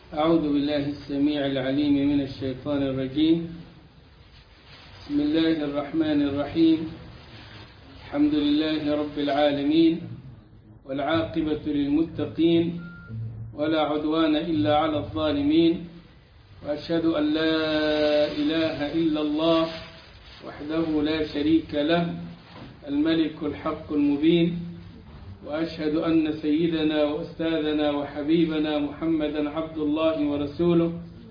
أعوذ بالله السميع العليم من الشيطان الرجيم بسم الله الرحمن الرحيم الحمد لله رب العالمين والعاقبة للمتقين ولا عدوان إلا على الظالمين وأشهد أن لا إله إلا الله وحده لا شريك له الملك الحق المبين وأشهد أن سيدنا وأستاذنا وحبيبنا محمدا عبد الله ورسوله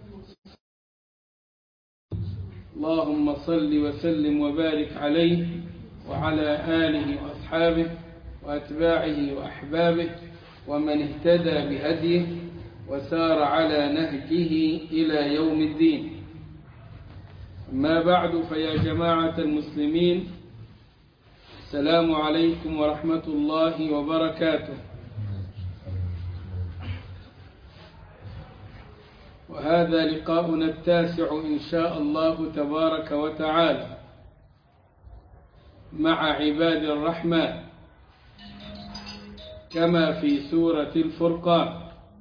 اللهم صل وسلم وبارك عليه وعلى آله وأصحابه وأتباعه وأحبابه ومن اهتدى بهديه وسار على نهجه إلى يوم الدين ما بعد فيا جماعة المسلمين السلام عليكم ورحمة الله وبركاته وهذا لقاؤنا التاسع إن شاء الله تبارك وتعالى مع عباد الرحمن كما في سورة الفرقان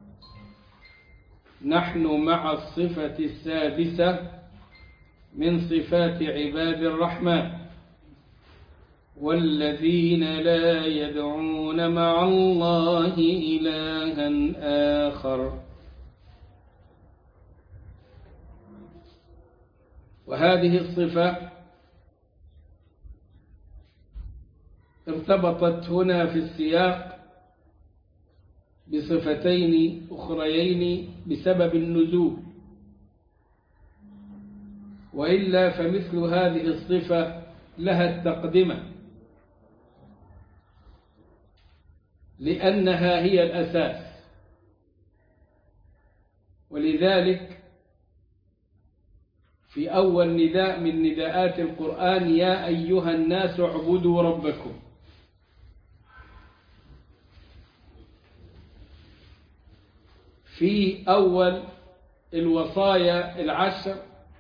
نحن مع الصفة السادسة من صفات عباد الرحمن والذين لا يدعون مع الله إلها آخر وهذه الصفة ارتبطت هنا في السياق بصفتين أخريين بسبب النزول وإلا فمثل هذه الصفة لها التقدمة لأنها هي الأساس ولذلك في أول نداء من نداءات القرآن يا أيها الناس اعبدوا ربكم في أول الوصايا العشر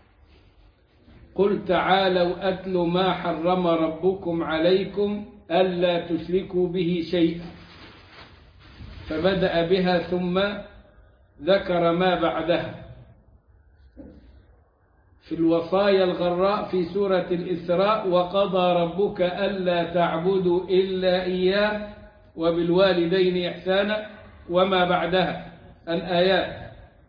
قل تعالوا أتل ما حرم ربكم عليكم ألا تشركوا به شيئا فبدأ بها ثم ذكر ما بعدها في الوصايا الغراء في سورة الإسراء وقضى ربك ألا تعبدوا إلا إياه وبالوالدين إحسانا وما بعدها الآيات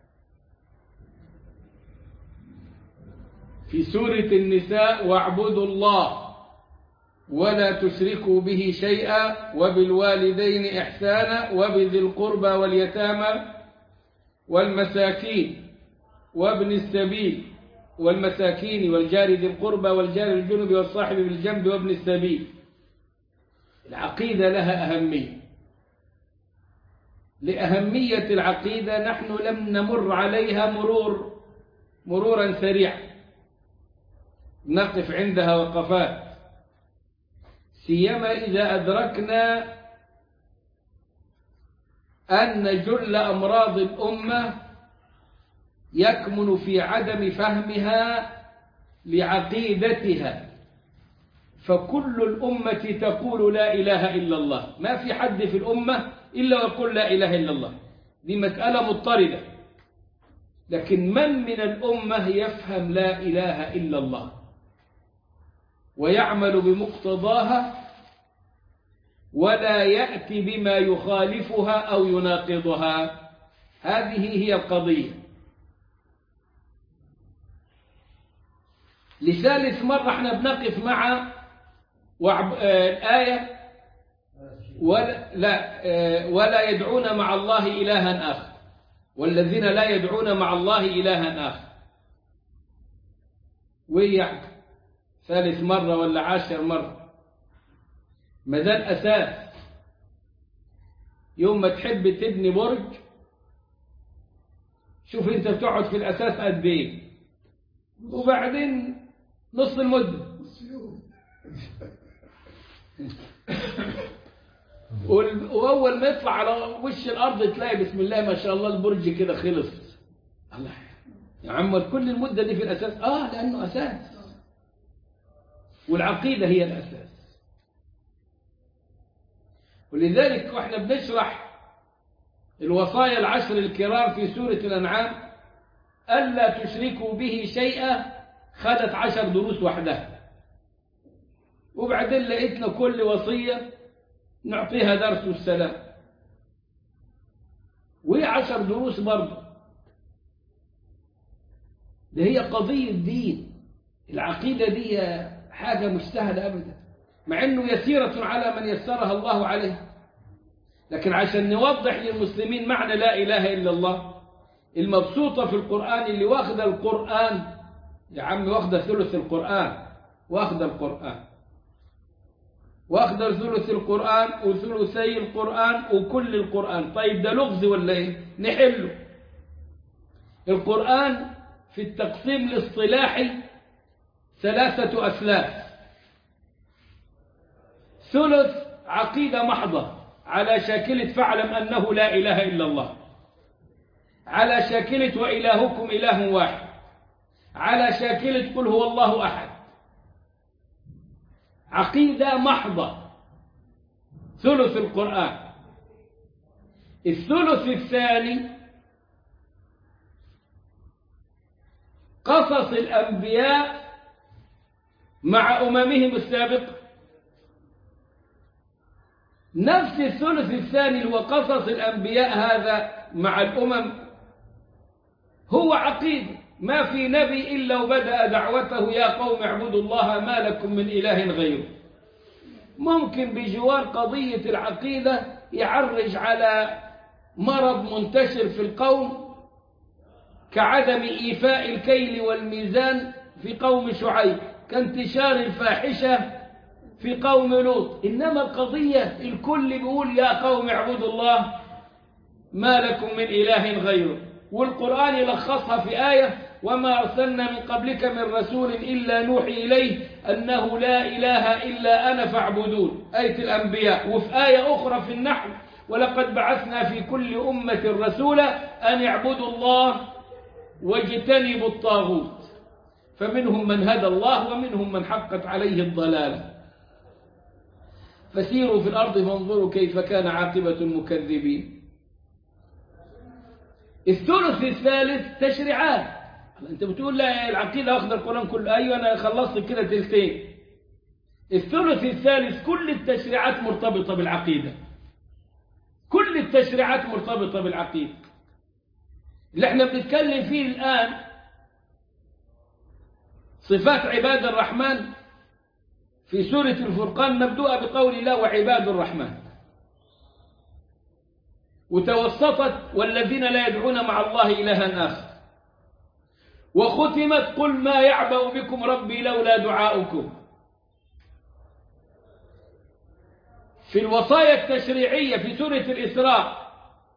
في سورة النساء واعبدوا الله ولا تشركوا به شيئا وبالوالدين إحسانا وبذي القربى واليتامى والمساكين وابن السبيل والمساكين والجار ذي القربى والجار الجنب والصاحب بالجنب وابن السبيل العقيدة لها أهمية لأهمية العقيدة نحن لم نمر عليها مرور مرورا سريعا نقف عندها وقفات سيما إذا أدركنا أن جل أمراض الأمة يكمن في عدم فهمها لعقيدتها فكل الأمة تقول لا إله إلا الله ما في حد في الأمة إلا ويقول لا إله إلا الله دي مسألة مضطردة لكن من من الأمة يفهم لا إله إلا الله ويعمل بمقتضاها ولا يأتي بما يخالفها أو يناقضها هذه هي القضية لثالث مرة احنا بنقف مع وعب... آه الآية ولا, لا آه ولا يدعون مع الله إلها آخر والذين لا يدعون مع الله إلها آخر ويعني ثالث مرة ولا عاشر مرة ما ده الأساس يوم ما تحب تبني برج شوف انت بتقعد في الأساس قد ايه وبعدين نص المدة وأول ما يطلع على وش الأرض تلاقي بسم الله ما شاء الله البرج كده خلص الله يا عم كل المدة دي في الأساس آه لأنه أساس والعقيدة هي الأساس ولذلك واحنا بنشرح الوصايا العشر الكرام في سورة الأنعام ألا تشركوا به شيئا خدت عشر دروس وحدها وبعدين لقيتنا كل وصية نعطيها درس السلام وهي عشر دروس برضه ده هي قضية دين العقيدة دي حاجة مش سهلة أبدا مع أنه يسيرة على من يسرها الله عليه لكن عشان نوضح للمسلمين معنى لا إله إلا الله المبسوطة في القرآن اللي واخد القرآن يا عم واخد ثلث القرآن واخد القرآن واخد ثلث القرآن وثلثي القرآن وكل القرآن طيب ده لغز ولا ايه نحله القرآن في التقسيم الاصطلاحي ثلاثة أسلاف ثلث عقيدة محضة على شاكلة فاعلم أنه لا إله إلا الله على شاكلة وإلهكم إله واحد على شاكلة قل هو الله أحد عقيدة محضة ثلث القرآن الثلث الثاني قصص الأنبياء مع أممهم السابقة نفس الثلث الثاني اللي هو قصص الأنبياء هذا مع الأمم هو عقيدة ما في نبي إلا وبدأ دعوته يا قوم اعبدوا الله ما لكم من إله غيره ممكن بجوار قضية العقيدة يعرج على مرض منتشر في القوم كعدم إيفاء الكيل والميزان في قوم شعيب كانتشار الفاحشة في قوم لوط إنما القضية الكل بيقول يا قوم اعبدوا الله ما لكم من إله غيره والقرآن يلخصها في آية وما أرسلنا من قبلك من رسول إلا نوحي إليه أنه لا إله إلا أنا فاعبدون آية الأنبياء وفي آية أخرى في النحل ولقد بعثنا في كل أمة رسولا أن يعبدوا الله واجتنبوا الطاغوت فمنهم من هدى الله ومنهم من حقت عليه الضلالة فسيروا في الأرض فانظروا كيف كان عاقبة المكذبين الثلث الثالث تشريعات انت بتقول لا العقيدة واخد القرآن كله ايوه انا خلصت كده تلتين الثلث الثالث كل التشريعات مرتبطة بالعقيدة كل التشريعات مرتبطة بالعقيدة اللي احنا بنتكلم فيه الآن صفات عباد الرحمن في سورة الفرقان مبدوءة بقول الله وعباد الرحمن وتوسطت والذين لا يدعون مع الله إلها آخر وختمت قل ما يعبأ بكم ربي لولا دعاؤكم في الوصايا التشريعية في سورة الإسراء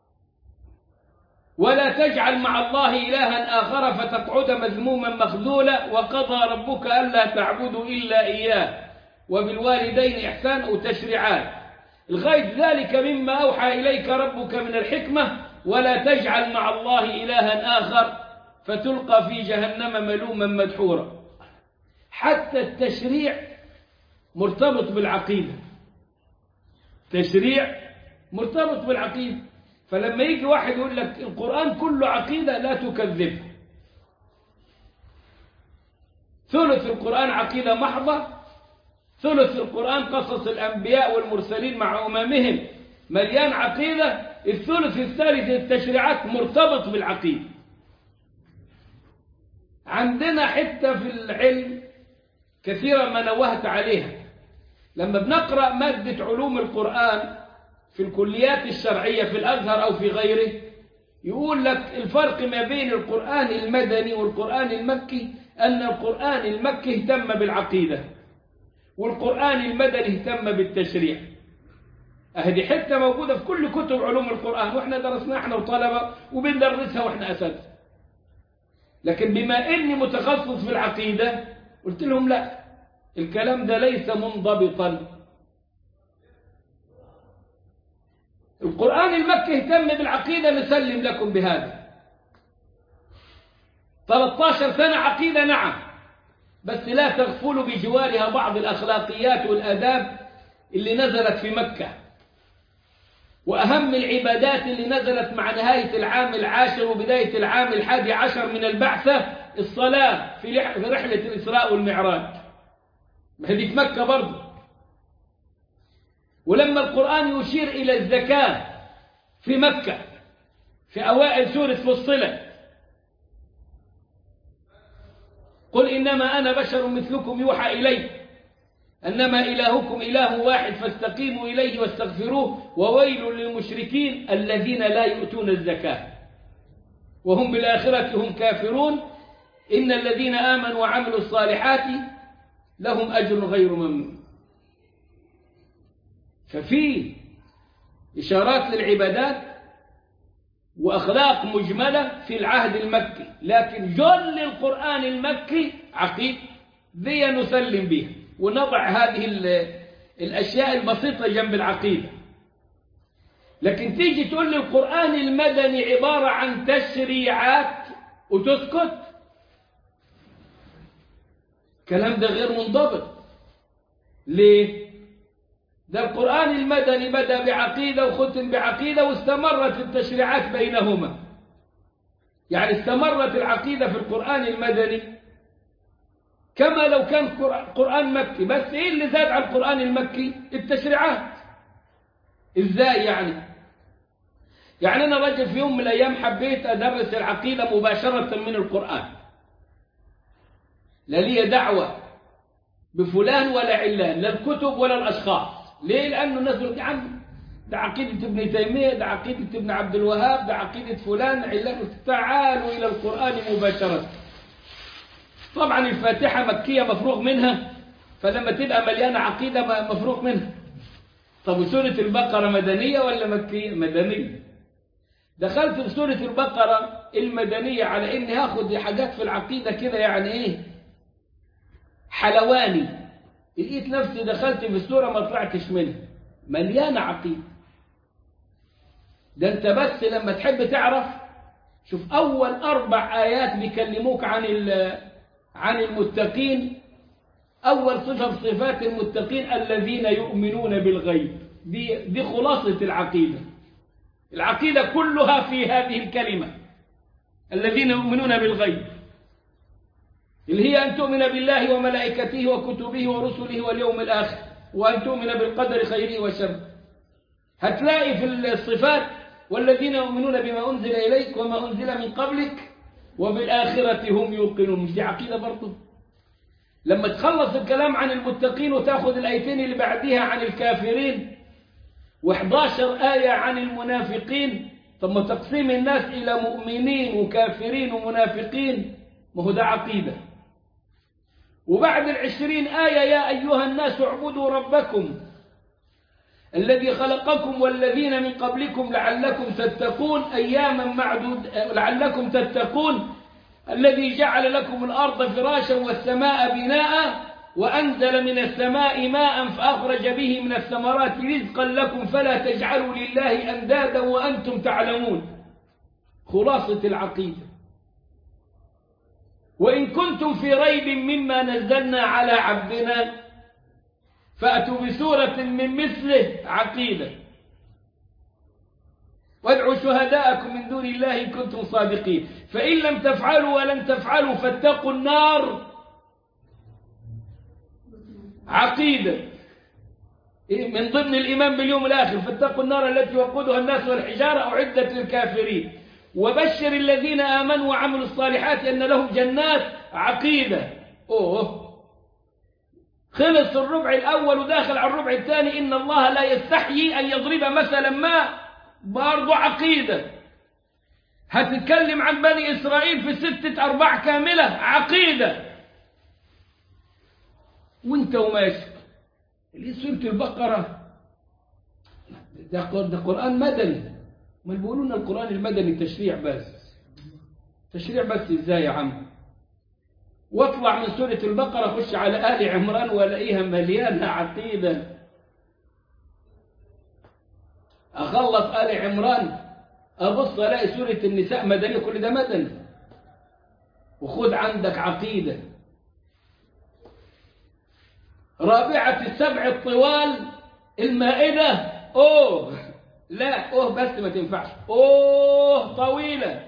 ولا تجعل مع الله إلها آخر فتقعد مذموما مخذولا وقضى ربك ألا تعبدوا إلا إياه وبالوالدين إحسان وتشريعات لغاية ذلك مما أوحى إليك ربك من الحكمة ولا تجعل مع الله إلها آخر فتلقى في جهنم ملوما مدحورا حتى التشريع مرتبط بالعقيدة تشريع مرتبط بالعقيدة فلما يجي واحد يقول لك القرآن كله عقيدة لا تكذبه ثلث القرآن عقيدة محضة ثلث القرآن قصص الأنبياء والمرسلين مع أممهم مليان عقيدة الثلث الثالث التشريعات مرتبط بالعقيدة عندنا حتة في العلم كثيرا ما نوهت عليها لما بنقرأ مادة علوم القرآن في الكليات الشرعية في الأزهر أو في غيره يقول لك الفرق ما بين القرآن المدني والقرآن المكي أن القرآن المكي اهتم بالعقيدة والقرآن المدني اهتم بالتشريع هذه حتة موجودة في كل كتب علوم القرآن وإحنا درسناها إحنا وطلبة وبندرسها وإحنا أساتذة لكن بما إني متخصص في العقيدة قلت لهم لا الكلام ده ليس منضبطا القرآن المكي اهتم بالعقيدة نسلم لكم بهذا 13 سنة عقيدة نعم بس لا تغفلوا بجوارها بعض الأخلاقيات والآداب اللي نزلت في مكة وأهم العبادات اللي نزلت مع نهاية العام العاشر وبداية العام الحادي عشر من البعثة الصلاة في رحلة الإسراء والمعراج ما هذه في مكة برضه ولما القرآن يشير إلى الزكاة في مكة في أوائل سورة فصلت قل إنما أنا بشر مثلكم يوحى إلي أنما إلهكم إله واحد فاستقيموا إليه واستغفروه وويل للمشركين الذين لا يؤتون الزكاة وهم بالآخرة هم كافرون إن الذين آمنوا وعملوا الصالحات لهم أجر غير ممنون ففي إشارات للعبادات وأخلاق مجملة في العهد المكي لكن جل القرآن المكي عقيد ذي نسلم بها ونضع هذه الأشياء البسيطة جنب العقيدة لكن تيجي تقول لي القرآن المدني عبارة عن تشريعات وتسكت الكلام ده غير منضبط ليه ده القرآن المدني بدأ بعقيدة وختم بعقيدة واستمرت التشريعات بينهما يعني استمرت العقيدة في القرآن المدني كما لو كان قرآن مكي بس ايه اللي زاد على القرآن المكي التشريعات ازاي يعني يعني انا رجل في يوم من الايام حبيت ادرس العقيدة مباشرة من القرآن لا لي دعوة بفلان ولا علان لا الكتب ولا الاشخاص ليه لانه الناس يقول يا عم ده عقيدة ابن تيمية ده عقيدة ابن عبد الوهاب ده عقيدة فلان علان تعالوا الى القرآن مباشرة طبعا الفاتحة مكية مفروغ منها فلما تبقى مليانة عقيدة مفروغ منها طب سورة البقرة مدنية ولا مكية مدنية دخلت في سورة البقرة المدنية على اني هاخد حاجات في العقيدة كده يعني ايه حلواني لقيت نفسي دخلت في السورة ما طلعتش منها مليانة عقيدة ده انت بس لما تحب تعرف شوف اول اربع ايات بيكلموك عن عن المتقين أول صفة صفات المتقين الذين يؤمنون بالغيب دي, دي خلاصة العقيدة العقيدة كلها في هذه الكلمة الذين يؤمنون بالغيب اللي هي أن تؤمن بالله وملائكته وكتبه ورسله واليوم الآخر وأن تؤمن بالقدر خيره وشره هتلاقي في الصفات والذين يؤمنون بما أنزل إليك وما أنزل من قبلك وبالآخرة هم يوقنون مش دي عقيدة برضه لما تخلص الكلام عن المتقين وتاخذ الآيتين اللي بعديها عن الكافرين و11 آية عن المنافقين ثم تقسيم الناس إلى مؤمنين وكافرين ومنافقين ما هو ده عقيدة وبعد العشرين آية يا أيها الناس اعبدوا ربكم الذي خلقكم والذين من قبلكم لعلكم تتقون أياما معدود لعلكم تتقون الذي جعل لكم الأرض فراشا والسماء بناء وأنزل من السماء ماء فأخرج به من الثمرات رزقا لكم فلا تجعلوا لله أندادا وأنتم تعلمون خلاصة العقيدة وإن كنتم في ريب مما نزلنا على عبدنا فأتوا بسورة من مثله عقيدة وادعوا شهداءكم من دون الله إن كنتم صادقين فإن لم تفعلوا ولن تفعلوا فاتقوا النار عقيدة من ضمن الإيمان باليوم الآخر فاتقوا النار التي وقودها الناس والحجارة أعدت للكافرين وبشر الذين آمنوا وعملوا الصالحات أن لهم جنات عقيدة أوه خلص الربع الأول وداخل على الربع الثاني إن الله لا يستحيي أن يضرب مثلا ما برضو عقيدة هتتكلم عن بني إسرائيل في ستة أرباع كاملة عقيدة وانت وماشي اللي سورة البقرة ده, ده قرآن مدني ما بيقولوا لنا القرآن المدني تشريع بس تشريع بس ازاي يا عم واطلع من سورة البقرة خش على آل عمران والاقيها مليانة عقيدة أخلص آل عمران أبص ألاقي سورة النساء مدنية كل ده مدني وخد عندك عقيدة رابعة السبع الطوال المائدة أوه لا اوه بس ما تنفعش اوه طويلة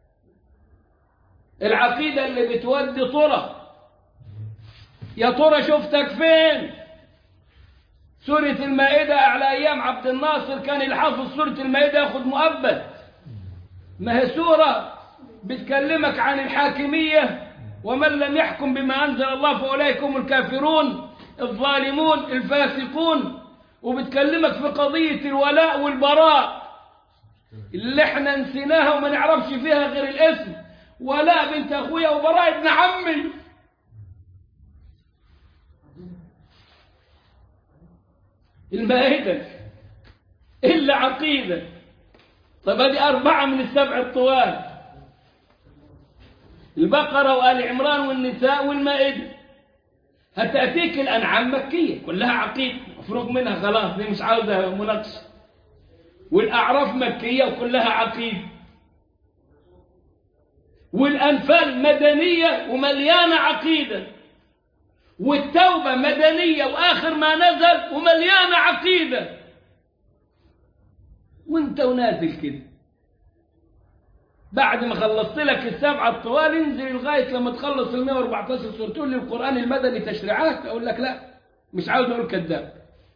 العقيدة اللي بتودي طرق يا ترى شفتك فين سورة المائدة على أيام عبد الناصر كان الحافظ سورة المائدة ياخد مؤبد ما هي سورة بتكلمك عن الحاكمية ومن لم يحكم بما أنزل الله فأولئك هم الكافرون الظالمون الفاسقون وبتكلمك في قضية الولاء والبراء اللي احنا نسيناها وما نعرفش فيها غير الاسم ولاء بنت أخويا وبراء ابن عمي المائدة إلا عقيدة طب هذه أربعة من السبع الطوال البقرة وآل عمران والنساء والمائدة هتأتيك الأنعام مكية كلها عقيدة مفروغ منها خلاص دي مش عاوزة مناقشة والأعراف مكية وكلها عقيدة والأنفال مدنية ومليانة عقيدة والتوبة مدنية وآخر ما نزل ومليانة عقيدة وانت ونازل كده بعد ما خلصت لك السبعة الطوال انزل لغاية لما تخلص ال 114 سورة تقول لي القرآن المدني تشريعات أقول لك لا مش عاوز أقول كذاب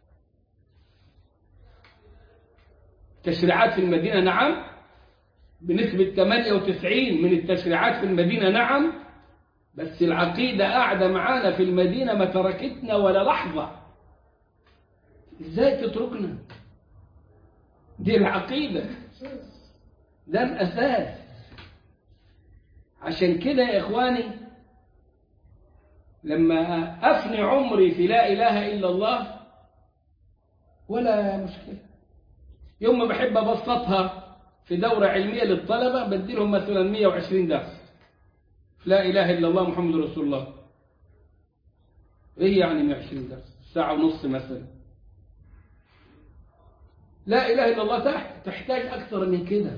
تشريعات في المدينة نعم بنسبة 98 من التشريعات في المدينة نعم بس العقيدة قاعدة معانا في المدينة ما تركتنا ولا لحظة ازاي تتركنا دي العقيدة ده الأساس عشان كده يا إخواني لما أفني عمري في لا إله إلا الله ولا مشكلة يوم ما بحب أبسطها في دورة علمية للطلبة بديلهم مثلا 120 درس لا إله إلا الله محمد رسول الله إيه يعني 120 درس ساعة ونص مثلا لا إله إلا الله تحت تحتاج أكثر من كده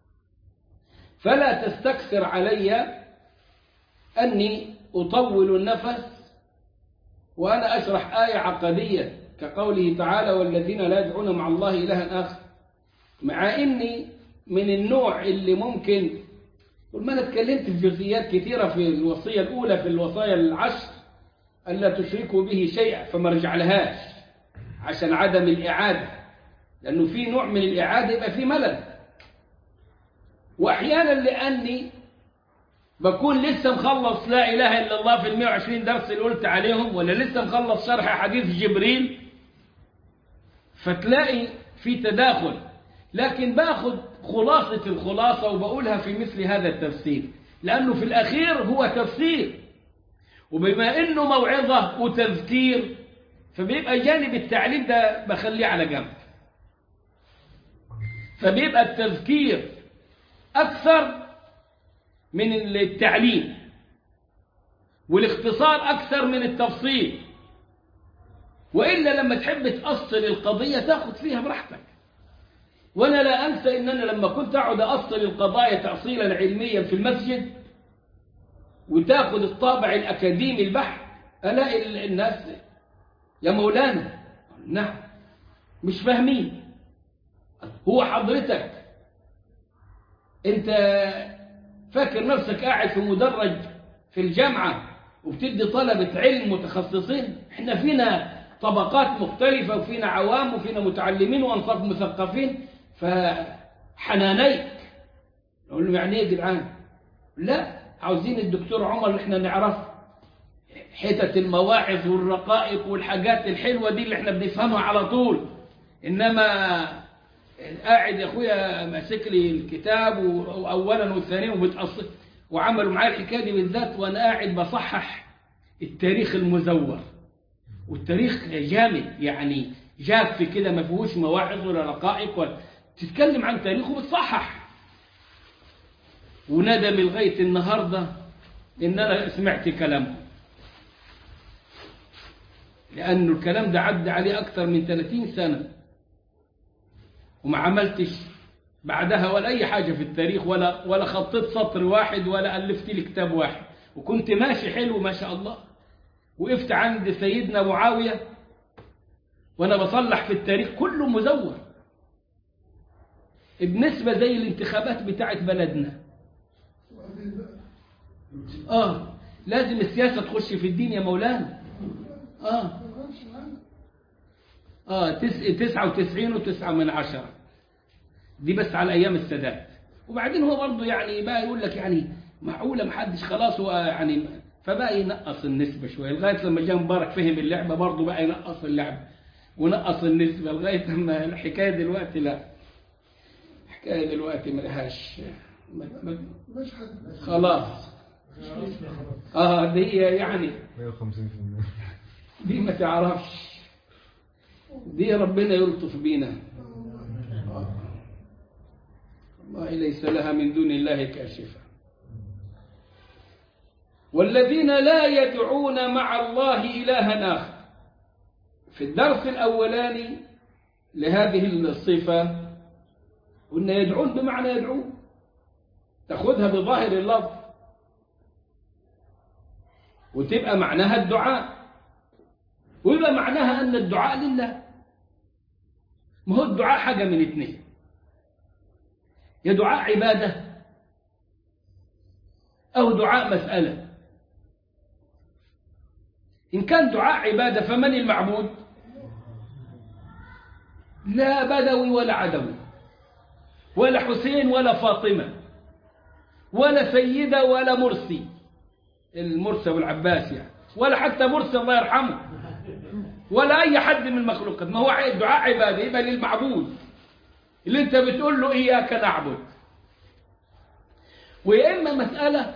فلا تستكثر علي أني أطول النفس وأنا أشرح آية عقدية كقوله تعالى والذين لا يدعون مع الله إلها آخر مع إني من النوع اللي ممكن طول ما أنا اتكلمت في جزئيات كثيرة في الوصية الأولى في الوصايا العشر ألا تشركوا به شيئا فما رجع لهاش عشان عدم الإعادة لأنه في نوع من الإعادة يبقى في ملل وأحيانا لأني بكون لسه مخلص لا إله إلا الله في ال 120 درس اللي قلت عليهم ولا لسه مخلص شرح حديث جبريل فتلاقي في تداخل لكن باخد خلاصة الخلاصة وبقولها في مثل هذا التفسير لأنه في الأخير هو تفسير وبما أنه موعظة وتذكير فبيبقى جانب التعليم ده بخليه على جنب فبيبقى التذكير أكثر من التعليم والاختصار أكثر من التفصيل وإلا لما تحب تأصل القضية تاخد فيها براحتك وأنا لا أنسى أن أنا لما كنت أقعد أصل القضايا تأصيلا علميا في المسجد وتاخد الطابع الأكاديمي البحث ألاقي الناس يا مولانا نعم مش فاهمين هو حضرتك انت فاكر نفسك قاعد في مدرج في الجامعة وبتدي طلبة علم متخصصين احنا فينا طبقات مختلفة وفينا عوام وفينا متعلمين وانصاف مثقفين فحنانيك نقول له يعني ايه يا جدعان لا عاوزين الدكتور عمر اللي احنا نعرفه حتة المواعظ والرقائق والحاجات الحلوة دي اللي احنا بنفهمها على طول انما قاعد يا اخويا ماسك لي الكتاب اولا والثانيا وبتقص وعملوا معايا الحكايه دي بالذات وانا قاعد بصحح التاريخ المزور والتاريخ جامد يعني جاف كده ما فيهوش مواعظ ولا رقائق ولا تتكلم عن تاريخه بتصحح وندم لغايه النهارده ان انا سمعت كلامه لانه الكلام ده عدى عليه اكثر من 30 سنه وما عملتش بعدها ولا أي حاجة في التاريخ ولا ولا خطيت سطر واحد ولا ألفت لي كتاب واحد وكنت ماشي حلو ما شاء الله وقفت عند سيدنا معاوية وأنا بصلح في التاريخ كله مزور بنسبة زي الانتخابات بتاعت بلدنا اه لازم السياسة تخش في الدين يا مولانا اه اه تس... تسعة وتسعين وتسعة من عشرة دي بس على أيام السادات وبعدين هو برضه يعني بقى يقول لك يعني معقولة محدش خلاص هو يعني فبقى ينقص النسبة شوية لغاية لما جاء مبارك فهم اللعبة برضه بقى ينقص اللعبة ونقص النسبة لغاية لما الحكاية دلوقتي لا الحكاية دلوقتي ملهاش ما- ما- خلاص اه دي يعني 150% دي ما تعرفش دي ربنا يلطف بينا والله ليس لها من دون الله كاشفة والذين لا يدعون مع الله إلها آخر في الدرس الأولاني لهذه الصفة قلنا يدعون بمعنى يدعون تأخذها بظاهر اللفظ وتبقى معناها الدعاء ويبقى معناها أن الدعاء لله ما هو الدعاء حاجة من اتنين يا دعاء عبادة أو دعاء مسألة إن كان دعاء عبادة فمن المعبود لا بدوي ولا عدوي ولا حسين ولا فاطمة ولا سيدة ولا مرسي المرسى والعباس يعني ولا حتى مرسي الله يرحمه ولا أي حد من المخلوقات ما هو دعاء عبادة يبقى للمعبود اللي انت بتقول له إياك نعبد ويا إما مسألة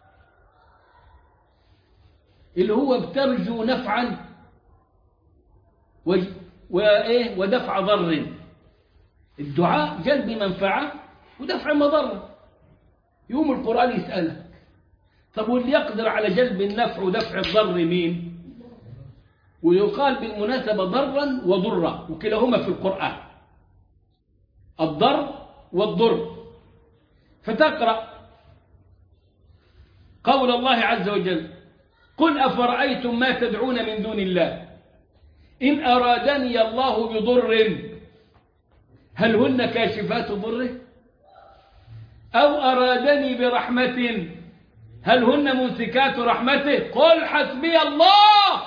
اللي هو بترجو نفعا و... وإيه ودفع ضر الدعاء جلب منفعة ودفع مضرة يوم القرآن يسألك طب واللي يقدر على جلب النفع ودفع الضر مين ويقال بالمناسبة ضرا وضرا وكلاهما في القرآن الضر والضر فتقرأ قول الله عز وجل قل أفرأيتم ما تدعون من دون الله إن أرادني الله بضر هل هن كاشفات ضره أو أرادني برحمة هل هن ممسكات رحمته قل حسبي الله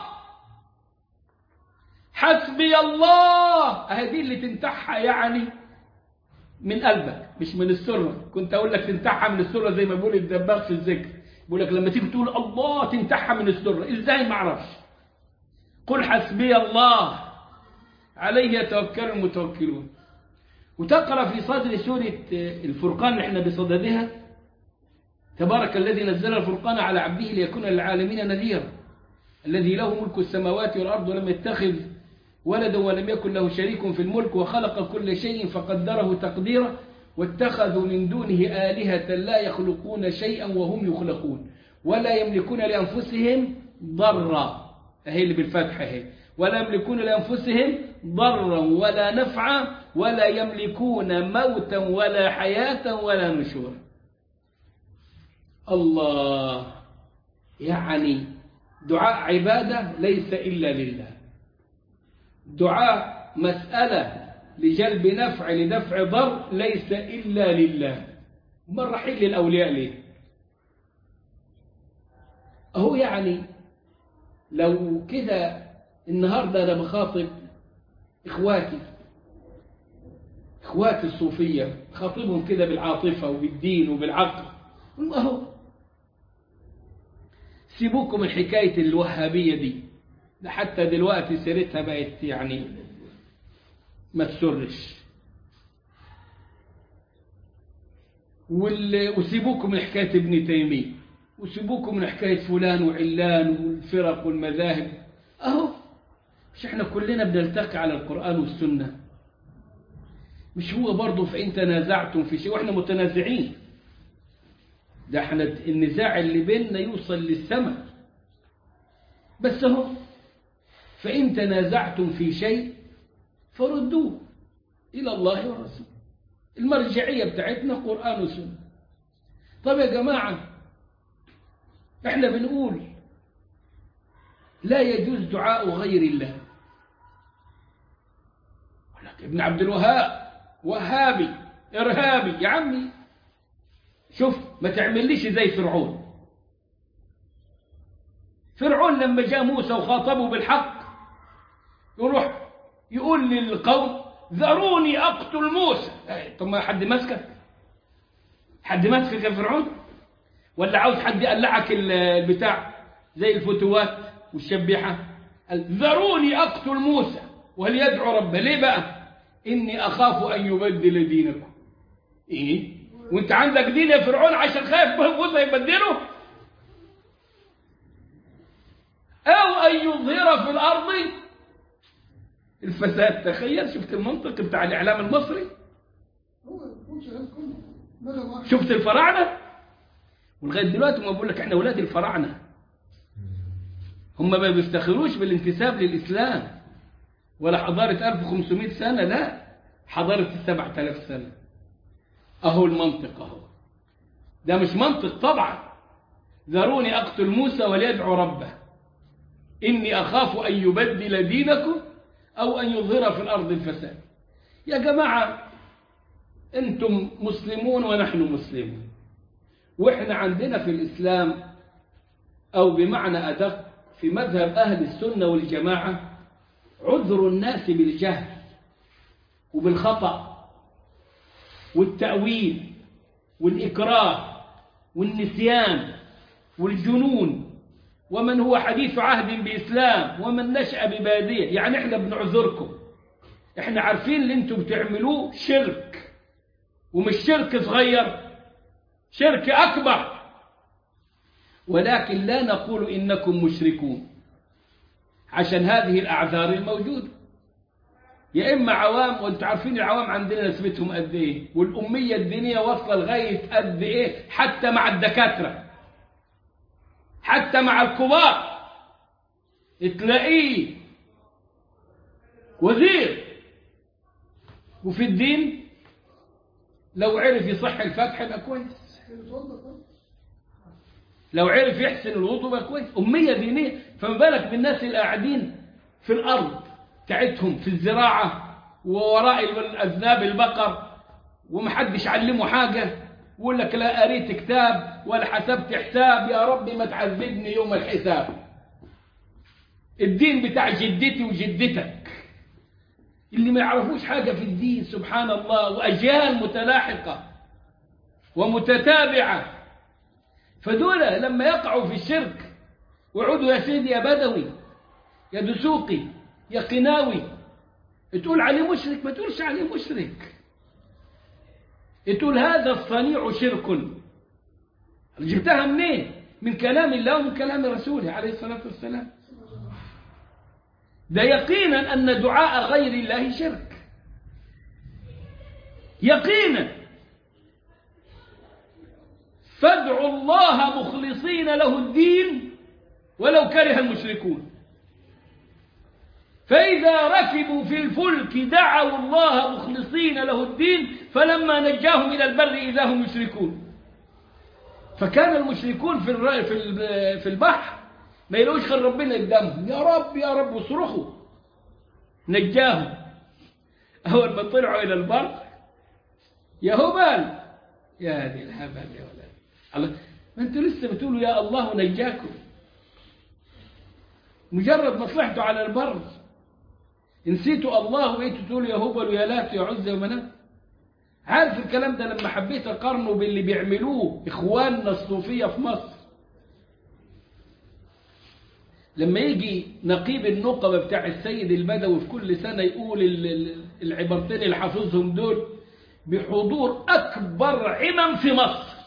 حسبي الله هذه اللي تنتحها يعني من قلبك مش من السرة كنت أقول لك تنتحها من السرة زي ما بيقول الدباغ في الذكر بيقول لك لما تيجي تقول الله تنتحها من السرة ازاي ما اعرفش قل حسبي الله عليه يتوكل المتوكلون وتقرأ في صدر سورة الفرقان اللي احنا بصددها تبارك الذي نزل الفرقان على عبده ليكون للعالمين نذيرا الذي له ملك السماوات والأرض ولم يتخذ ولدا ولم يكن له شريك في الملك وخلق كل شيء فقدره تقديرا واتخذوا من دونه آلهة لا يخلقون شيئا وهم يخلقون ولا يملكون لأنفسهم ضرا هي اللي بالفتحة هي ولا يملكون لأنفسهم ضرا ولا نفعا ولا يملكون موتا ولا حياة ولا نشورا الله يعني دعاء عبادة ليس إلا لله دعاء مسألة لجلب نفع لدفع ضر ليس إلا لله من رحيل للأولياء ليه أهو يعني لو كده النهاردة أنا بخاطب إخواتي إخواتي الصوفية خاطبهم كده بالعاطفة وبالدين وبالعقل أهو سيبوكم من حكاية الوهابية دي ده حتى دلوقتي سيرتها بقت يعني ما تسرش وسيبوكم من حكاية ابن تيمية وسيبوكم من حكاية فلان وعلان والفرق والمذاهب أهو مش احنا كلنا بنلتقي على القرآن والسنة مش هو برضه فإن تنازعتم في شيء وإحنا متنازعين ده احنا النزاع اللي بيننا يوصل للسماء بس اهو فإن تنازعتم في شيء فردوه إلى الله ورسوله المرجعية بتاعتنا قرآن وسنة طب يا جماعة احنا بنقول لا يجوز دعاء غير الله ابن عبد الوهاب وهابي إرهابي يا عمي شوف ما تعمليش زي فرعون فرعون لما جاء موسى وخاطبه بالحق يروح يقول للقوم ذروني أقتل موسى إيه، طب ما حد مسكك حد مسكك يا فرعون ولا عاوز حد يقلعك ال- البتاع زي الفتوات والشبيحة قال ذروني أقتل موسى وليدعو ربه ليه بقى إني أخاف أن يبدل دينكم إيه وانت عندك دين يا فرعون عشان خايف موسى يبدله أو أن يظهر في الأرض الفساد تخيل شفت المنطق بتاع الإعلام المصري هو هو شغال كله بدل واحد شفت الفراعنة ولغاية دلوقتي ما بقول لك احنا أولاد الفراعنة هم ما بيفتخروش بالانتساب للإسلام ولا حضارة 1500 سنة لا حضارة 7000 سنة أهو المنطق أهو ده مش منطق طبعا ذروني أقتل موسى وليدعو ربه إني أخاف أن يبدل دينكم أو أن يظهر في الأرض الفساد يا جماعة أنتم مسلمون ونحن مسلمون وإحنا عندنا في الإسلام أو بمعنى أدق في مذهب أهل السنة والجماعة عذر الناس بالجهل وبالخطأ والتأويل والإكراه والنسيان والجنون ومن هو حديث عهد بإسلام ومن نشأ ببادية يعني احنا بنعذركم احنا عارفين اللي انتم بتعملوه شرك ومش شرك صغير شرك أكبر ولكن لا نقول إنكم مشركون عشان هذه الأعذار الموجودة يا إما عوام وانتم عارفين العوام عندنا نسبتهم قد إيه والأمية الدينية واصلة لغاية قد إيه حتى مع الدكاترة حتى مع الكبار تلاقيه وزير وفي الدين لو عرف يصح الفتح يبقى كويس يتوضا طبعا لو عرف يحسن الوضوء يبقى كويس أمية دينية فما بالك بالناس اللي قاعدين في الأرض بتاعتهم في الزراعة ووراء الأذناب البقر ومحدش علمه حاجة ويقول لك لا قريت كتاب ولا حسبت حساب يا ربي ما تعذبني يوم الحساب الدين بتاع جدتي وجدتك اللي ما يعرفوش حاجة في الدين سبحان الله وأجيال متلاحقة ومتتابعة فدول لما يقعوا في الشرك وعودوا يا سيدي يا بدوي يا دسوقي يا قناوي تقول عليه مشرك ما تقولش عليه مشرك تقول هذا الصنيع شرك جبتها منين من كلام الله ومن كلام رسوله عليه الصلاة والسلام ده يقينا أن دعاء غير الله شرك يقينا فادعوا الله مخلصين له الدين ولو كره المشركون فإذا ركبوا في الفلك دعوا الله مخلصين له الدين فلما نجاهم إلى البر إذا هم يشركون فكان المشركون في الر- في ال- في البحر ما يلاقوش غير ربنا قدامهم يا رب يا رب وصرخوا نجاهم أول ما طلعوا إلى البر يا هبال يا دي الهبل يا ولد الله ما انتوا لسه بتقولوا يا الله نجاكم مجرد ما طلعتوا على البر نسيتوا الله وبقيتوا تقولوا يا هبل ويا لات يا عزة ومنات عارف الكلام ده لما حبيت اقارنه باللي بيعملوه اخواننا الصوفية في مصر لما يجي نقيب النقبة بتاع السيد البدوي في كل سنة يقول ال- ال- العبارتين اللي حافظهم دول بحضور أكبر عمم في مصر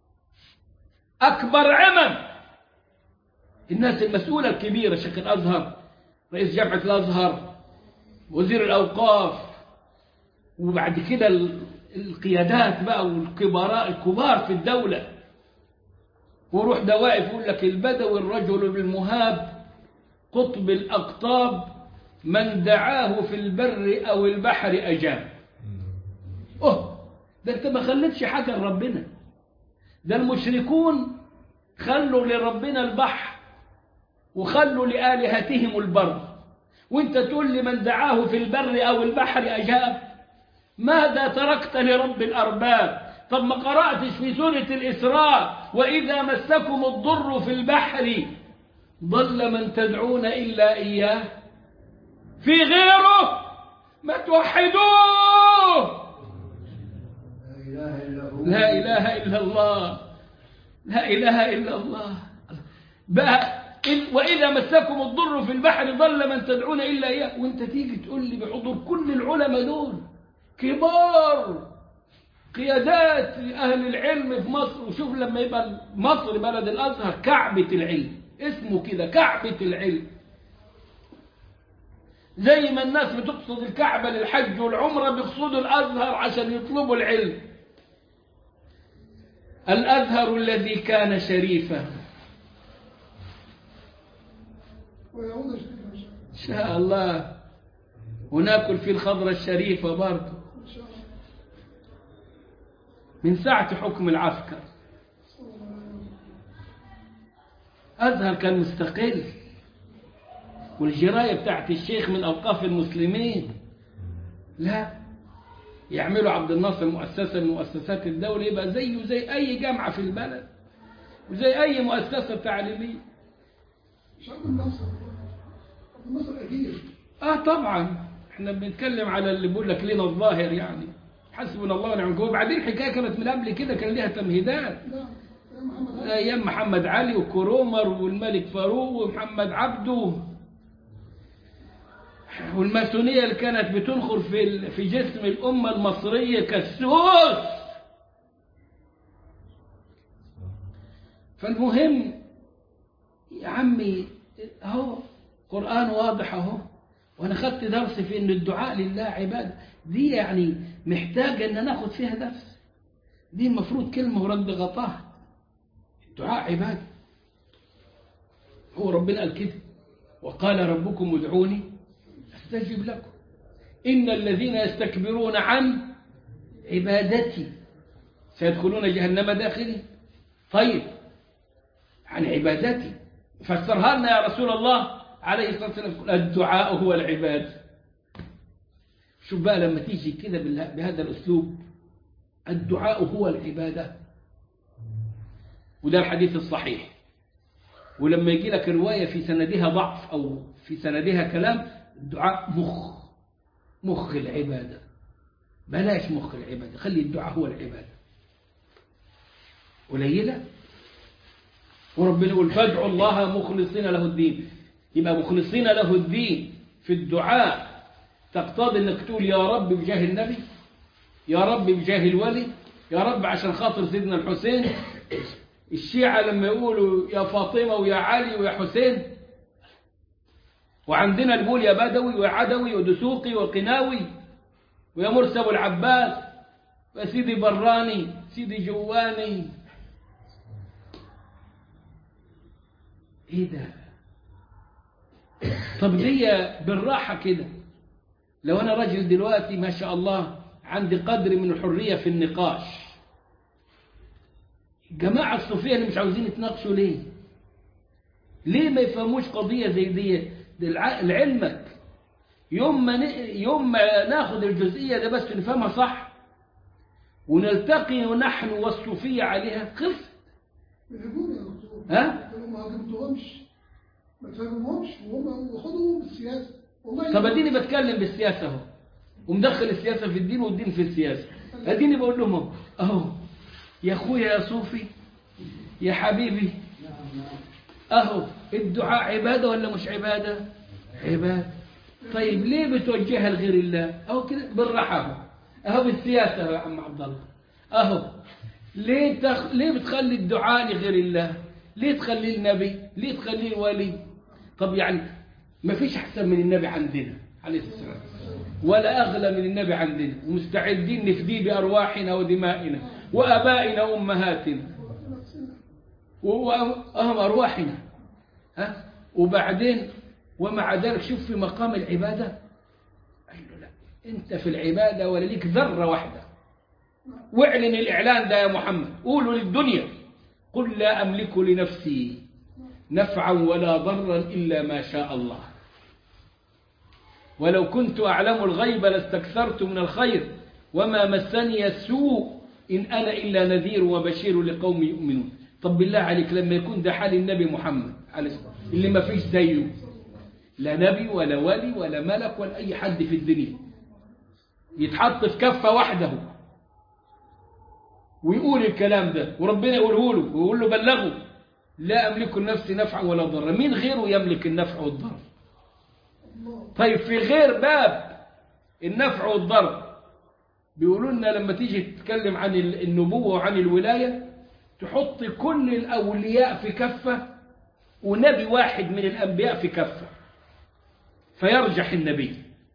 أكبر عمم الناس المسؤولة الكبيرة شيخ الأزهر رئيس جامعة الأزهر وزير الأوقاف وبعد كده ال- القيادات بقى والكبراء الكبار في الدولة وروح ده واقف يقول لك البدوي الرجل بالمهاب قطب الأقطاب من دعاه في البر أو البحر أجاب أوه ده أنت ما خليتش حاجة لربنا ده المشركون خلوا لربنا البحر وخلوا لآلهتهم البر وانت تقول لي من دعاه في البر أو البحر أجاب ماذا تركت لرب الأرباب طب ما قرأتش في سورة الإسراء وإذا مسكم الضر في البحر ضل من تدعون إلا إياه في غيره ما توحدوه لا إله إلا هو لا إله إلا الله لا إله إلا الله بقى إن- وإذا مسكم الضر في البحر ضل من تدعون إلا إياه وأنت تيجي تقول لي بحضور كل العلماء دول كبار قيادات أهل العلم في مصر وشوف لما يبقى مصر بلد الأزهر كعبة العلم اسمه كده كعبة العلم زي ما الناس بتقصد الكعبة للحج والعمرة بيقصدوا الأزهر عشان يطلبوا العلم الأزهر الذي كان شريفا ويعود شريفا إن شاء الله وناكل فيه الخضرة الشريفة برضه إن شاء الله من ساعة حكم العسكر صلى الله عليه وسلم أزهر كان مستقل والجراية بتاعت الشيخ من أوقاف المسلمين لا يعملوا عبد الناصر مؤسسة من مؤسسات الدولة يبقى زيه زي أي جامعة في البلد وزي أي مؤسسة تعليمية مش عبد الناصر عبد الناصر أكيد آه طبعا احنا بنتكلم على اللي بيقول لك لنا الظاهر يعني حسبنا الله ونعم الوكيل وبعدين الحكاية كانت من قبل كده كان ليها تمهيدات نعم يا محمد علي أيام محمد علي وكرومر والملك فاروق ومحمد عبده والماسونية اللي كانت بتنخر في ال- في جسم الأمة المصرية كالسوس فالمهم يا عمي اهو قرآن واضح اهو وانا خدت درس في ان الدعاء لله عبادة دي يعني محتاجة ان ناخد فيها درس دي المفروض كلمة ورد غطاها الدعاء عبادة هو ربنا قال كده وقال ربكم ادعوني استجب لكم إن الذين يستكبرون عن عبادتي سيدخلون جهنم داخلي طيب عن عبادتي فسرها لنا يا رسول الله عليه الصلاة والسلام الدعاء هو العبادة شوف بقى لما تيجي كده بالها- بهذا الأسلوب الدعاء هو العبادة وده الحديث الصحيح ولما يجي لك رواية في سندها ضعف أو في سندها كلام الدعاء مخ مخ العبادة بلاش مخ العبادة خلي الدعاء هو العبادة قليلة وربنا يقول فادعوا الله مخلصين له الدين يبقى مخلصين له الدين في الدعاء تقتضي انك تقول يا رب بجاه النبي يا رب بجاه الولي يا رب عشان خاطر سيدنا الحسين الشيعة لما يقولوا يا فاطمة ويا علي ويا حسين وعندنا نقول يا بدوي ويا عدوي ودسوقي وقناوي ويا مرسى والعباس وسيدي براني سيدي جواني ايه ده طب دي بالراحة كده لو انا راجل دلوقتي ما شاء الله عندي قدر من الحرية في النقاش الجماعة الصوفية اللي مش عاوزين يتناقشوا ليه ليه ما يفهموش قضية زي دي ده الع- لعلمك يوم ما ن- يوم ما ناخد الجزئية ده بس نفهمها صح ونلتقي نحن والصوفية عليها خلص بيحبوني يا دكتور ها؟ قالوا ما هاجمتهمش ما تفهمهمش وهم وخدوا بالسياسة والله طب اديني بتكلم بالسياسة اهو ومدخل السياسة في الدين والدين في السياسة اديني بقول لهم اهو اهو يا اخويا يا صوفي يا حبيبي اهو الدعاء عبادة ولا مش عبادة عبادة طيب ليه بتوجهها لغير الله اهو كده بالراحة اهو اهو بالسياسة يا عم عبد الله اهو ليه تخ... ليه بتخلي الدعاء لغير الله ليه تخليه النبي ليه تخليه الولي طب يعني ما فيش احسن من النبي عندنا عليه الصلاه والسلام ولا اغلى من النبي عندنا ومستعدين نفديه بارواحنا ودمائنا وابائنا وامهاتنا وأهم أرواحنا ها وبعدين ومع ذلك شوف في مقام العبادة قال له لا أنت في العبادة ولا ليك ذرة واحدة واعلن الإعلان ده يا محمد قولوا للدنيا قل لا أملك لنفسي نفعا ولا ضرا إلا ما شاء الله ولو كنت أعلم الغيب لاستكثرت من الخير وما مسني السوء إن أنا إلا نذير وبشير لقوم يؤمنون طب بالله عليك لما يكون ده حال النبي محمد عليه الصلاة والسلام اللي ما فيش زيه لا نبي ولا ولي ولا ملك ولا أي حد في الدنيا يتحط في كفة وحده ويقول الكلام ده وربنا يقوله له ويقول له بلغه لا أملك لنفسي نفعا ولا ضرا مين غيره يملك النفع والضر طيب في غير باب النفع والضر بيقولوا لنا لما تيجي تتكلم عن النبوة وعن الولاية تحط كل الأولياء في كفة ونبي واحد من الأنبياء في كفة فيرجح النبي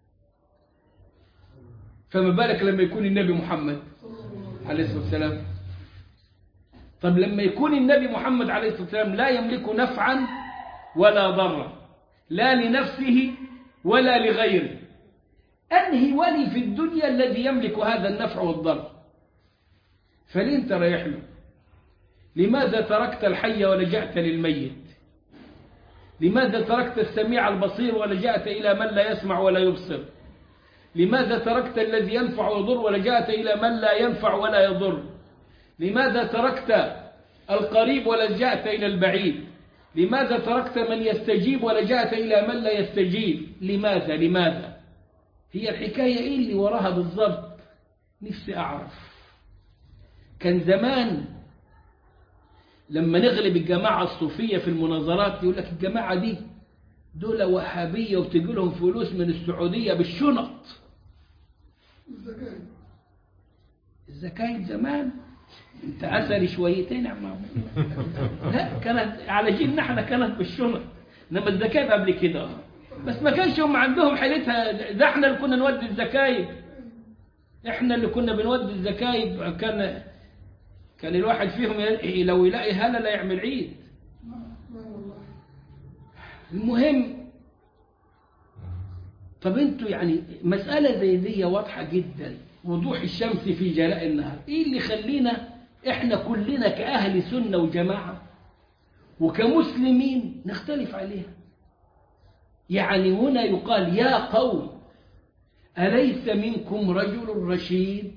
فما بالك لما يكون النبي محمد عليه الصلاة والسلام طب لما يكون النبي محمد عليه الصلاة والسلام لا يملك نفعا ولا ضرا لا لنفسه ولا لغيره أنهي ولي في الدنيا الذي يملك هذا النفع والضر فليه انت رايح له لماذا تركت الحي ولجأت للميت لماذا تركت السميع البصير ولجأت إلى من لا يسمع ولا يبصر لماذا تركت الذي ينفع ويضر ولجأت إلى من لا ينفع ولا يضر لماذا تركت القريب ولجأت إلى البعيد لماذا تركت من يستجيب ولجأت إلى من لا يستجيب لماذا لماذا هي الحكاية إيه اللي وراها بالضبط نفسي أعرف كان زمان لما نغلب الجماعة الصوفية في المناظرات يقول لك الجماعة دي دول وهابية وتجي لهم فلوس من السعودية بالشنط الزكاة الزكاية زمان انت أثري شويتين يا عم لا كانت على جيلنا احنا كانت بالشنط انما الزكاة قبل كده بس ما كانش هم عندهم حيلتها ده احنا اللي كنا نودي الزكايب احنا اللي كنا بنودي الزكايب كان كان الواحد فيهم ي- لو يلاقي هلا لا يعمل عيد لا والله المهم طب انتوا يعني مسألة زي دي واضحة جدا وضوح الشمس في جلاء النهار ايه اللي يخلينا احنا كلنا كأهل سنة وجماعة وكمسلمين نختلف عليها يعني هنا يقال يا قوم أليس منكم رجل رشيد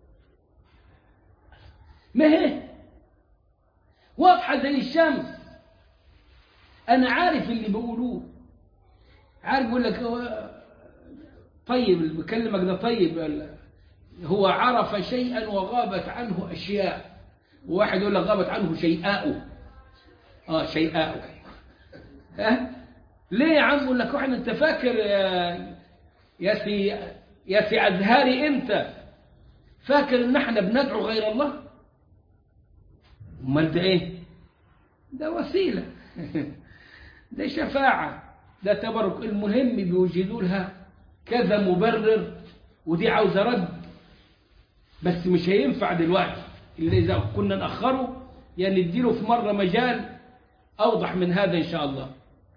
ما هي واضحة زي الشمس أنا عارف اللي بيقولوه عارف يقول لك هو طيب اللي بكلمك ده طيب ولا- هو عرف شيئا وغابت عنه أشياء وواحد يقول لك غابت عنه شيئاء اه شيئاء ها ليه يا عم يقول لك واحد انت فاكر يا يا سي يا سي ازهري انت فاكر ان احنا بندعو غير الله امال ده ايه ده وسيله ده شفاعه ده تبرك المهم بيوجدوا لها كذا مبرر ودي عاوزه رد بس مش هينفع دلوقتي اللي اذا كنا ناخره يعني نديله في مره مجال اوضح من هذا ان شاء الله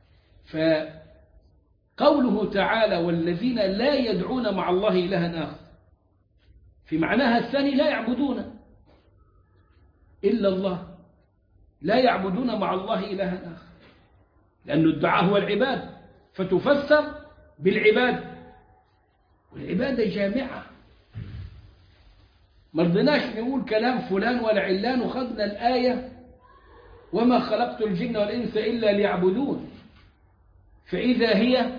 فقوله تعالى والذين لا يدعون مع الله إلها آخر في معناها الثاني لا يعبدون إلا الله لا يعبدون مع الله إلها آخر لأن الدعاء هو العباد فتفسر بالعباد والعبادة جامعة ما رضيناش نقول كلام فلان ولا علان وخذنا الآية وما خلقت الجن والإنس إلا ليعبدون فإذا هي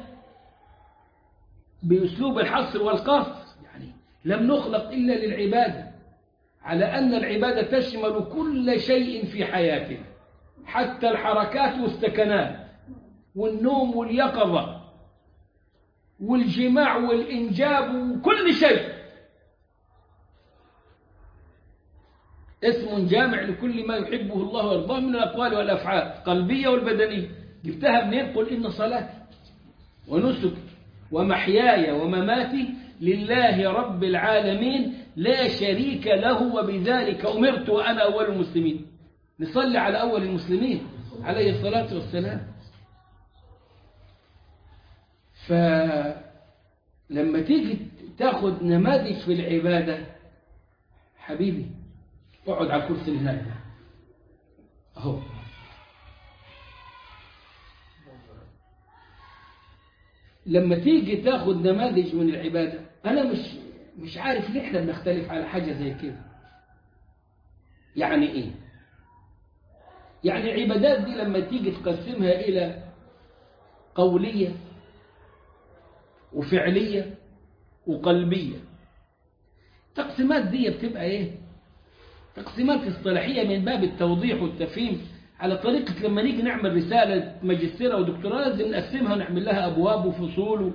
بأسلوب الحصر والقصر يعني لم نخلق إلا للعبادة على أن العبادة تشمل كل شيء في حياتنا حتى الحركات والسكنات والنوم واليقظة والجماع والإنجاب وكل شيء اسم جامع لكل ما يحبه الله ويرضاه من الأقوال والأفعال القلبية والبدنية جبتها منين قل إن صلاتي ونسكي ومحياي ومماتي لله رب العالمين لا شريك له وبذلك أمرت وأنا أول المسلمين نصلي على أول المسلمين عليه الصلاة والسلام فلما تيجي تاخد نماذج في العبادة حبيبي اقعد على الكرسي اللي هناك ده. اهو لما تيجي تاخد نماذج من العبادة أنا مش مش عارف ليه احنا بنختلف على حاجة زي كده يعني ايه يعني العبادات دي لما تيجي تقسمها إلى قولية وفعلية وقلبية التقسيمات دي بتبقى ايه تقسيمات اصطلاحية من باب التوضيح والتفهيم على طريقة لما نيجي نعمل رسالة ماجستير أو دكتوراه لازم نقسمها ونعمل لها أبواب وفصول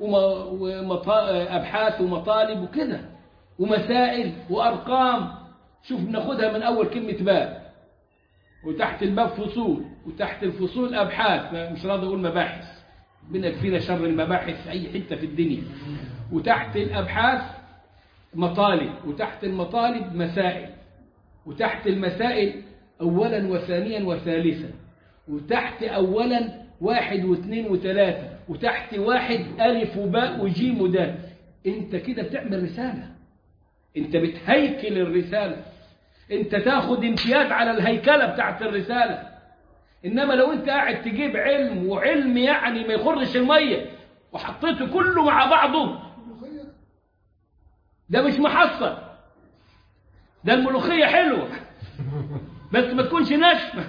وأبحاث ومطالب وكده ومسائل وأرقام شوف بناخدها من أول كلمة باب وتحت الباب فصول وتحت الفصول أبحاث مش راضي أقول مباحث ربنا يكفينا شر المباحث في أي حتة في الدنيا وتحت الأبحاث مطالب وتحت المطالب مسائل وتحت المسائل أولا وثانيا وثالثا وتحت أولا واحد واثنين وثلاثة وتحت واحد ألف وباء وجيم ودال أنت كده بتعمل رسالة أنت بتهيكل الرسالة أنت تاخد امتياز على الهيكلة بتاعت الرسالة إنما لو أنت قاعد تجيب علم وعلم يعني ما يخرش المية وحطيته كله مع بعضه ملوخية ده مش محصل ده الملوخية حلوة بس ما تكونش ناشفة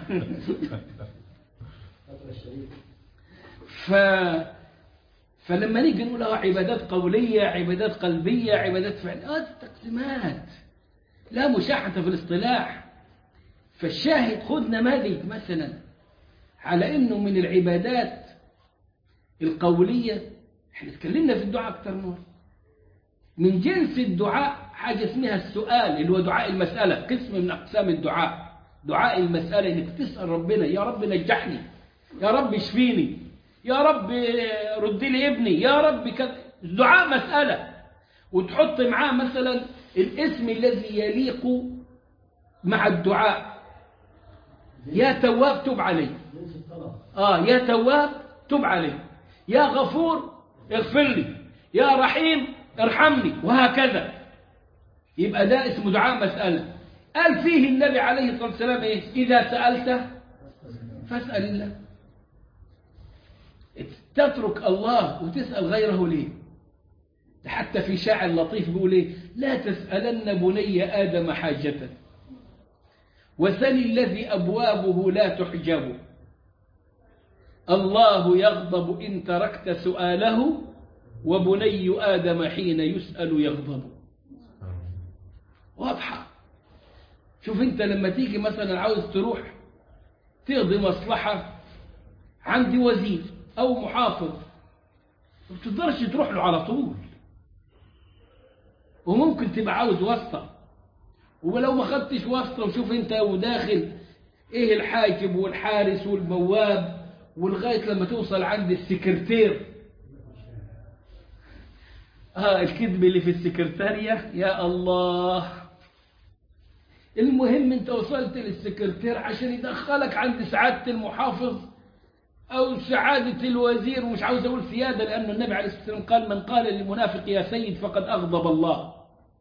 ف... فلما نيجي نقول اه عبادات قولية عبادات قلبية عبادات فعل اه دي تقسيمات لا مشاحة في الاصطلاح فالشاهد خذ نماذج مثلا على انه من العبادات القولية احنا اتكلمنا في الدعاء اكتر مرة من جنس الدعاء حاجة اسمها السؤال اللي هو دعاء المسألة قسم من أقسام الدعاء دعاء المسألة إنك تسأل ربنا يا رب نجحني يا رب اشفيني يا رب رد لي ابني يا رب كذا دعاء مسألة وتحط معاه مثلا الاسم الذي يليق مع الدعاء يا تواب تب علي آه يا تواب تب علي يا غفور اغفر لي يا رحيم ارحمني وهكذا يبقى ده اسمه دعاء مسألة قال فيه النبي عليه الصلاة والسلام إيه؟ إذا سألت فاسأل الله تترك الله وتسأل غيره ليه ده حتى في شاعر لطيف بيقول إيه لا تسألن بني آدم حاجة وسل الذي أبوابه لا تحجب الله يغضب إن تركت سؤاله وبني آدم حين يسأل يغضب واضحة شوف انت لما تيجي مثلا عاوز تروح تقضي مصلحة عندي وزير او محافظ ما بتقدرش تروح له على طول وممكن تبقى عاوز واسطة ولو ما خدتش واسطة وشوف انت وداخل ايه الحاكم والحارس والبواب ولغاية لما توصل عند السكرتير اه الكذب اللي في السكرتارية يا الله المهم انت وصلت للسكرتير عشان يدخلك عند سعادة المحافظ او سعادة الوزير ومش عاوز اقول سيادة لان النبي عليه الصلاة والسلام قال من قال للمنافق يا سيد فقد اغضب الله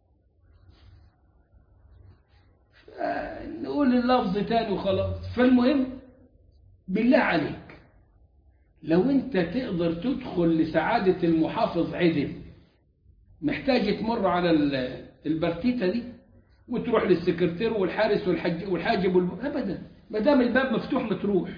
نقول اللفظ تاني وخلاص فالمهم بالله عليك لو انت تقدر تدخل لسعادة المحافظ عدل محتاج تمر على البرتيتة دي وتروح للسكرتير والحارس والحج والحاجب والب... ابدا ما دام الباب مفتوح ما تروح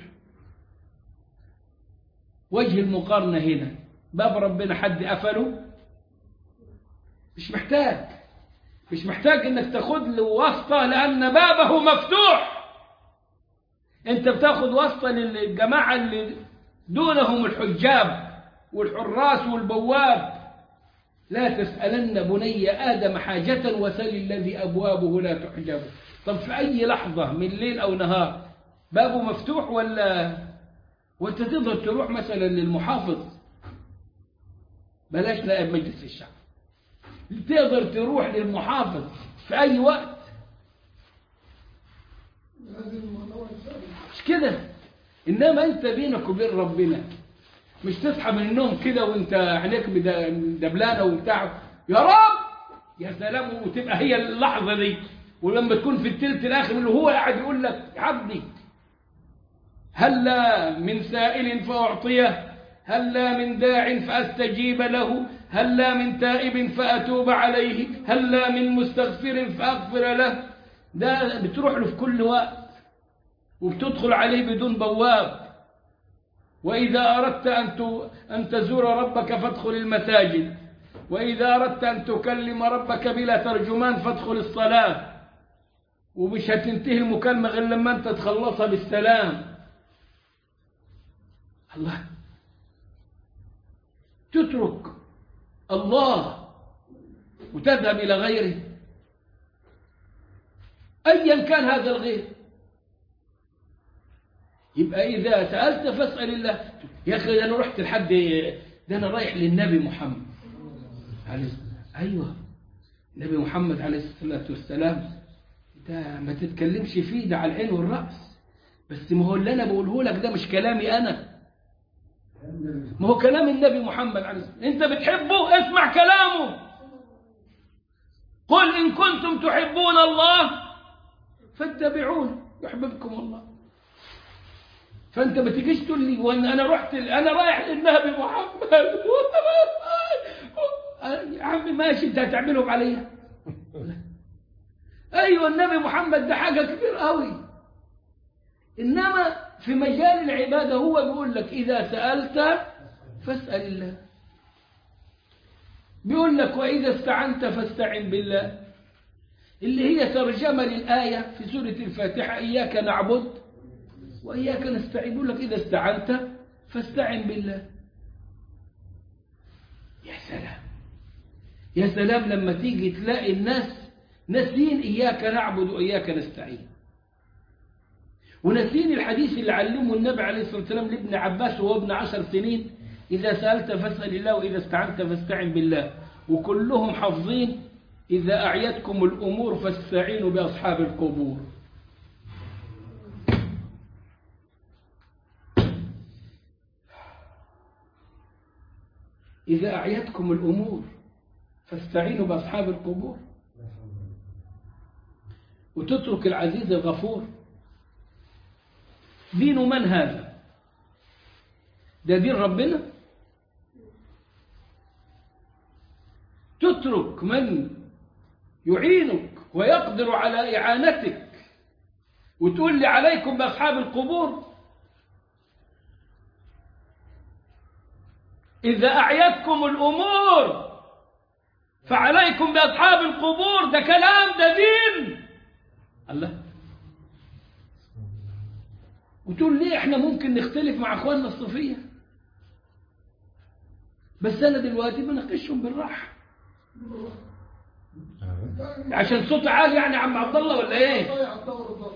وجه المقارنه هنا باب ربنا حد قفله مش محتاج مش محتاج انك تاخد له واسطه لان بابه مفتوح انت بتاخد واسطه للجماعه اللي دونهم الحجاب والحراس والبواب لا تسألن بني آدم حاجة وسل الذي أبوابه لا تحجب طب في أي لحظة من ليل أو نهار بابه مفتوح ولا وانت تقدر تروح مثلا للمحافظ بلاش نائب مجلس الشعب تقدر تروح للمحافظ في أي وقت لازم الموضوع يتسأل مش كده إنما أنت بينك وبين ربنا مش تصحى من النوم كده وانت عينيك مد- دبلانه وبتاع يا رب يا سلام وتبقى هي اللحظه دي ولما تكون في التلت الاخر اللي هو قاعد يقول لك يا عبدي هلا من سائل فاعطيه هلا من داع فأستجيب له هلا من تائب فأتوب عليه هلا من مستغفر فأغفر له ده بتروح له في كل وقت وبتدخل عليه بدون بواب وإذا أردت أن ت- أن تزور ربك فادخل المساجد وإذا أردت أن تكلم ربك بلا ترجمان فادخل الصلاة ومش هتنتهي المكالمة غير لما أنت تخلصها بالسلام الله تترك الله وتذهب إلى غيره أيا كان هذا الغير يبقى إذا سألت فاسأل الله يا أخي ده أنا رحت لحد ده أنا رايح للنبي محمد عليه أيوه النبي محمد عليه الصلاة والسلام ده ما تتكلمش فيه ده على العين والرأس بس ما هو اللي أنا بقوله لك ده مش كلامي أنا ما هو كلام النبي محمد عليه الصلاة والسلام أنت بتحبه اسمع كلامه قل إن كنتم تحبون الله فاتبعون يحببكم الله فانت ما تجيش تقول لي وان انا رحت انا رايح للنبي محمد يا عم ماشي انت هتعملهم عليا ايوه النبي محمد ده حاجه كبيره قوي انما في مجال العباده هو بيقول لك اذا سالت فاسال الله بيقول لك واذا استعنت فاستعن بالله اللي هي ترجمه للايه في سوره الفاتحه اياك نعبد وإياك نستعين يقول لك إذا استعنت فاستعن بالله يا سلام يا سلام لما تيجي تلاقي الناس ناسين إياك نعبد وإياك نستعين وناسين الحديث اللي علمه النبي عليه الصلاة والسلام لابن عباس وهو ابن عشر سنين إذا سألت فاسأل الله وإذا استعنت فاستعن بالله وكلهم حافظين إذا أعيتكم الأمور فاستعينوا بأصحاب القبور إذا أعيتكم الأمور فاستعينوا بأصحاب القبور وتترك العزيز الغفور دين من هذا ده دين ربنا تترك من يعينك ويقدر على إعانتك وتقول لي عليكم بأصحاب القبور إذا أعيتكم الأمور فعليكم بأصحاب القبور ده كلام ده دين الله وتقول ليه احنا ممكن نختلف مع اخواننا الصوفية بس انا دلوقتي بناقشهم بالراحة عشان صوت عالي يعني عم عبد الله ولا ايه ضيع الدور الضرب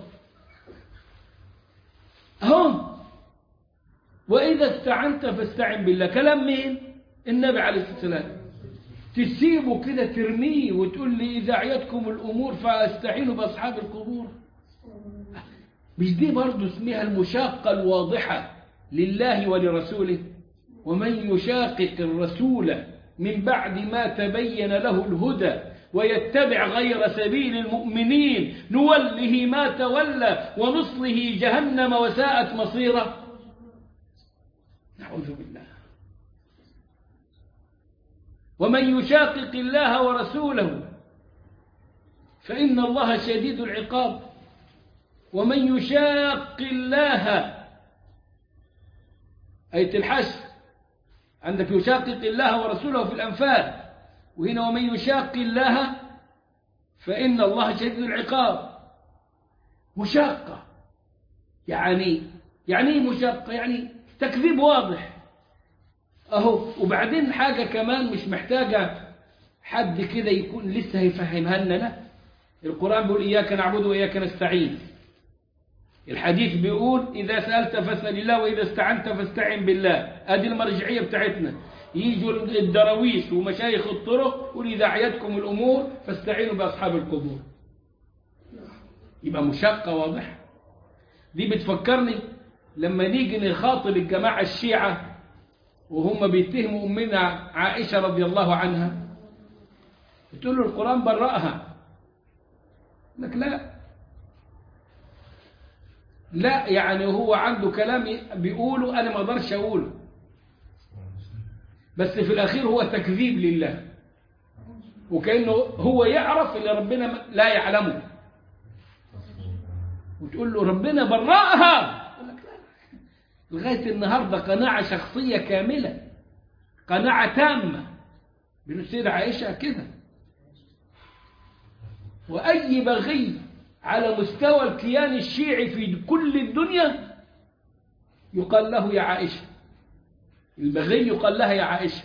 اهو وإذا استعنت فاستعن بالله كلام مين النبي عليه الصلاة والسلام تسيبه كده ترميه وتقول لي إذا عيتكم الأمور فاستعينوا بأصحاب القبور مش دي برضه اسمها المشاقة الواضحة لله ولرسوله ومن يشاقق الرسول من بعد ما تبين له الهدى ويتبع غير سبيل المؤمنين نوله ما تولى ونصله جهنم وساءت مصيره نعوذ بالله ومن يشاقق الله ورسوله فإن الله شديد العقاب ومن يشاق الله آية الحشر عندك يشاقق الله ورسوله في الأنفال وهنا ومن يشاق الله فإن الله شديد العقاب مشاقة يعني يعني ايه مشاقة يعني تكذيب واضح اهو وبعدين حاجة كمان مش محتاجة حد كده يكون لسه هيفهمها لنا لا القرآن بيقول إياك نعبد وإياك نستعين الحديث بيقول إذا سألت فاسأل الله وإذا استعنت فاستعن بالله أدي المرجعية بتاعتنا يجوا الدراويش ومشايخ الطرق يقول إذا عيتكم الأمور فاستعينوا بأصحاب القبور يبقى مشقة واضحة دي بتفكرني لما نيجي نخاطب الجماعة الشيعة وهم بيتهموا أمنا عائشة رضي الله عنها بتقول له القرآن برأها لك لا لا يعني هو عنده كلام بيقوله أنا ما اقدرش أقوله بس في الأخير هو تكذيب لله وكأنه هو يعرف اللي ربنا لا يعلمه وتقول له ربنا برأها يقول لك لا لغاية النهاردة قناعة شخصية كاملة قناعة تامة بنسير عائشة كده وأي بغي على مستوى الكيان الشيعي في كل الدنيا يقال له يا عائشة البغي يقال لها يا عائشة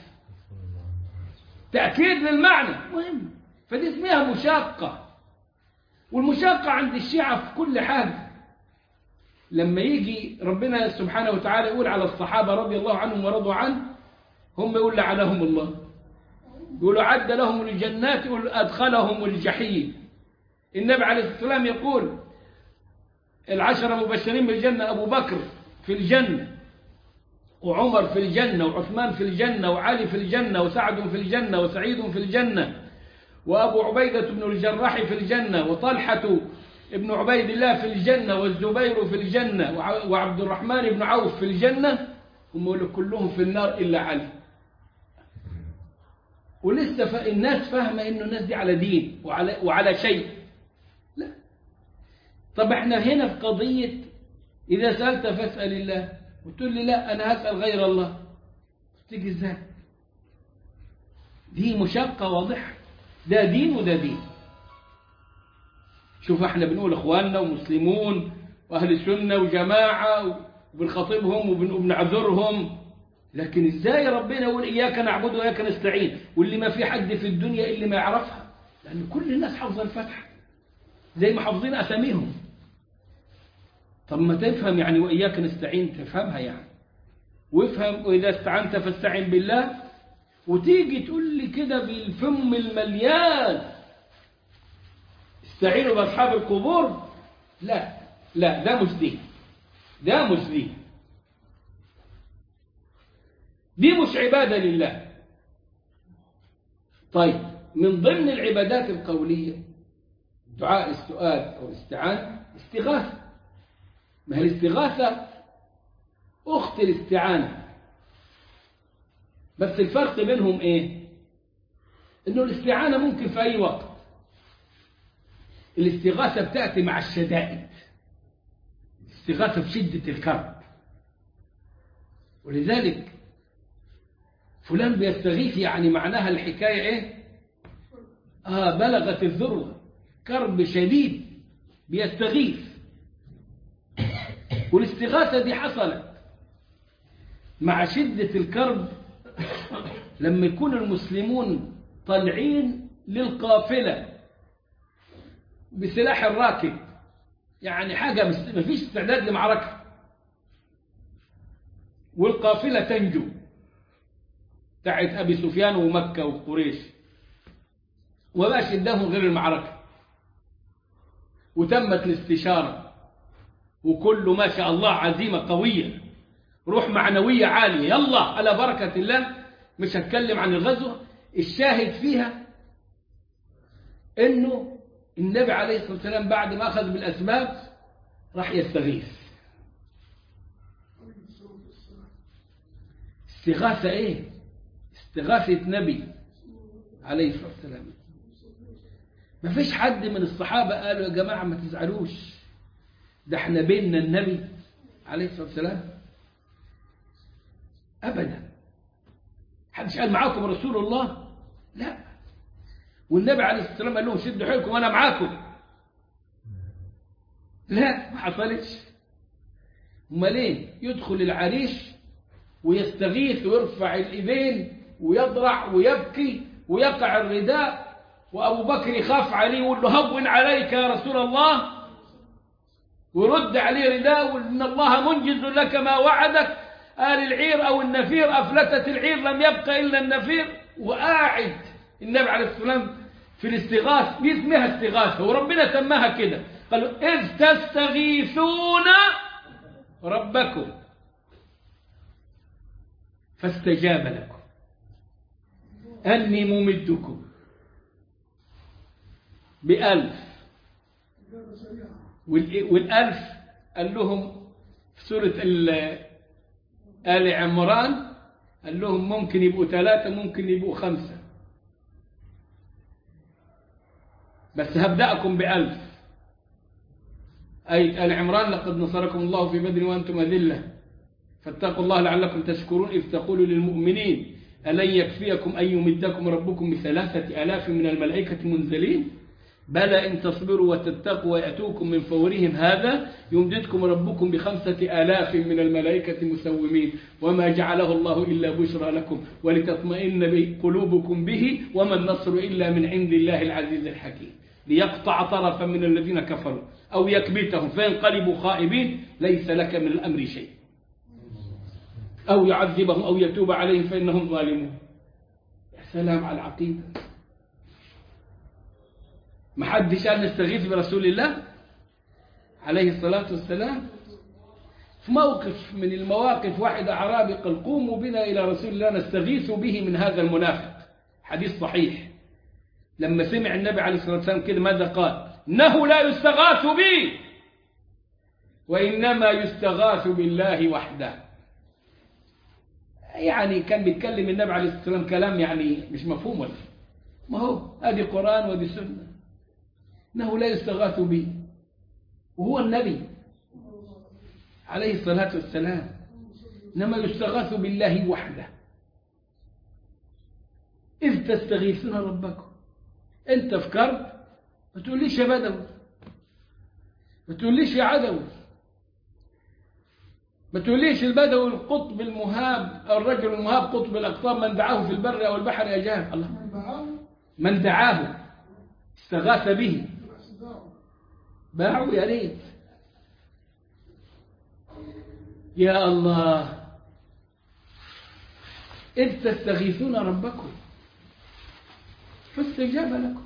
تأكيد للمعنى مهم فدي اسمها مشاقة والمشاقة عند الشيعة في كل حاجة لما يجي ربنا سبحانه وتعالى يقول على الصحابة رضي الله عنهم ورضوا عنه هم يقول لعنهم الله يقولوا عد لهم الجنات يقول أدخلهم الجحيم النبي عليه الصلاة والسلام يقول العشرة مبشرين بالجنة أبو بكر في الجنة وعمر في الجنة وعثمان في الجنة وعلي في الجنة وسعد في الجنة وسعيد في الجنة وأبو عبيدة بن الجراح في الجنة وطلحة ابن عبيد الله في الجنة والزبير في الجنة وعبد الرحمن بن عوف في الجنة هم كلهم في النار إلا علي ولسه ف... الناس فاهمة إنه الناس دي على دين وعلى, وعلى شيء لا طب احنا هنا في قضية إذا سألت فاسأل الله وتقول لي لا أنا هسأل غير الله تيجي ازاي دي مشقة واضحة ده دين وده دين شوف احنا بنقول اخواننا ومسلمون واهل السنة وجماعة وبنخاطبهم وبنعذرهم لكن ازاي ربنا يقول اياك نعبد واياك نستعين واللي ما في حد في الدنيا اللي ما يعرفها لان كل الناس حافظه الفتحه زي ما حافظين اساميهم طب ما تفهم يعني واياك نستعين تفهمها يعني وافهم واذا استعنت فاستعن بالله وتيجي تقول لي كده بالفم المليان استعينوا باصحاب القبور لا لا ده مش دين ده مش دين دي مش عبادة لله طيب من ضمن العبادات القولية دعاء السؤال أو الاستعانة استغاثة ما هي الاستغاثة أخت الاستعانة بس الفرق بينهم إيه إنه الاستعانة ممكن في أي وقت الاستغاثة بتأتي مع الشدائد استغاثة في شدة الكرب ولذلك فلان بيستغيث يعني معناها الحكاية ايه آه بلغت الذروة كرب شديد بيستغيث والاستغاثة دي حصلت مع شدة الكرب لما يكون المسلمون طالعين للقافلة بسلاح الراكب يعني حاجة ما فيش استعداد لمعركة والقافلة تنجو بتاعت أبي سفيان ومكة وقريش وبقاش قدامهم غير المعركة وتمت الاستشارة وكله ما شاء الله عزيمة قوية روح معنوية عالية يلا على بركة الله مش هتكلم عن الغزوة الشاهد فيها انه النبي عليه الصلاة والسلام بعد ما أخذ بالأسباب راح يستغيث استغاثة ايه استغاثة نبي عليه الصلاة والسلام ما فيش حد من الصحابة قالوا يا جماعة ما تزعلوش ده احنا بيننا النبي عليه الصلاة والسلام أبدا حدش قال معاكم رسول الله لا والنبي عليه الصلاة والسلام قال لهم شدوا حيلكم وأنا معاكم لا ما حصلش امال ايه يدخل العريش ويستغيث ويرفع الايدين ويضرع ويبكي ويقع الرداء وابو بكر يخاف عليه ويقول له هون عليك يا رسول الله ورد عليه رداء وان الله منجز لك ما وعدك آل العير او النفير افلتت العير لم يبق الا النفير وقاعد النبي عليه الصلاه والسلام في الاستغاث دي اسمها استغاثه وربنا سماها كده قالوا اذ تستغيثون ربكم فاستجاب لكم أني ممدكم بألف والألف قال لهم في سورة آل عمران قال لهم ممكن يبقوا ثلاثة ممكن يبقوا خمسة بس هبدأكم بألف أي آل عمران لقد نصركم الله في بدر وأنتم أذلة فاتقوا الله لعلكم تشكرون إذ تقولوا للمؤمنين ألن يكفيكم أن يمدكم ربكم بثلاثة آلاف من الملائكة منزلين بلى إن تصبروا وتتقوا ويأتوكم من فورهم هذا يمددكم ربكم بخمسة آلاف من الملائكة مسومين وما جعله الله إلا بشرى لكم ولتطمئن قلوبكم به وما النصر إلا من عند الله العزيز الحكيم ليقطع طرفا من الذين كفروا أو يكبتهم فينقلبوا خائبين ليس لك من الأمر شيء أو يعذبهم أو يتوب عليهم فإنهم ظالمون يا سلام على العقيدة ما حدش قال نستغيث برسول الله عليه الصلاة والسلام في موقف من المواقف واحد أعرابي قال قوموا بنا إلى رسول الله نستغيث به من هذا المنافق حديث صحيح لما سمع النبي عليه الصلاة والسلام كده ماذا قال إنه لا يستغاث بي وإنما يستغاث بالله وحده يعني كان بيتكلم النبي عليه الصلاة والسلام كلام يعني مش مفهوم ولا ما هو هذه قرآن وهذه سنة إنه لا يستغاث به وهو النبي عليه الصلاة والسلام إنما يستغاث بالله وحده إذ تستغيثون ربكم أنت فكرت ما تقوليش يا بدوي ما تقوليش يا عدوي ما تقوليش البدوي القطب المهاب أو الرجل المهاب قطب الأقطاب من دعاه في البر أو البحر أجاب الله من دعاه من دعاه استغاث به أصدعه باعوا يا ريت يا الله إذ تستغيثون ربكم فاستجاب لكم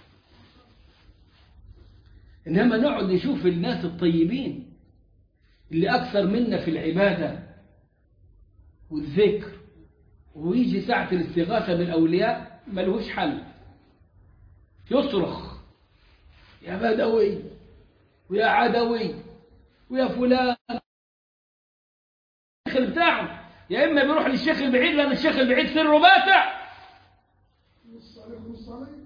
إنما نقعد نشوف الناس الطيبين اللي أكثر منا في العبادة والذكر ويجي ساعة الاستغاثة بالأولياء ملهوش حل يصرخ يا بدوي ويا عدوي ويا فلان الشيخ بتاعه يا إما بيروح للشيخ البعيد لأن الشيخ البعيد سره باتع نص عليه نص عليه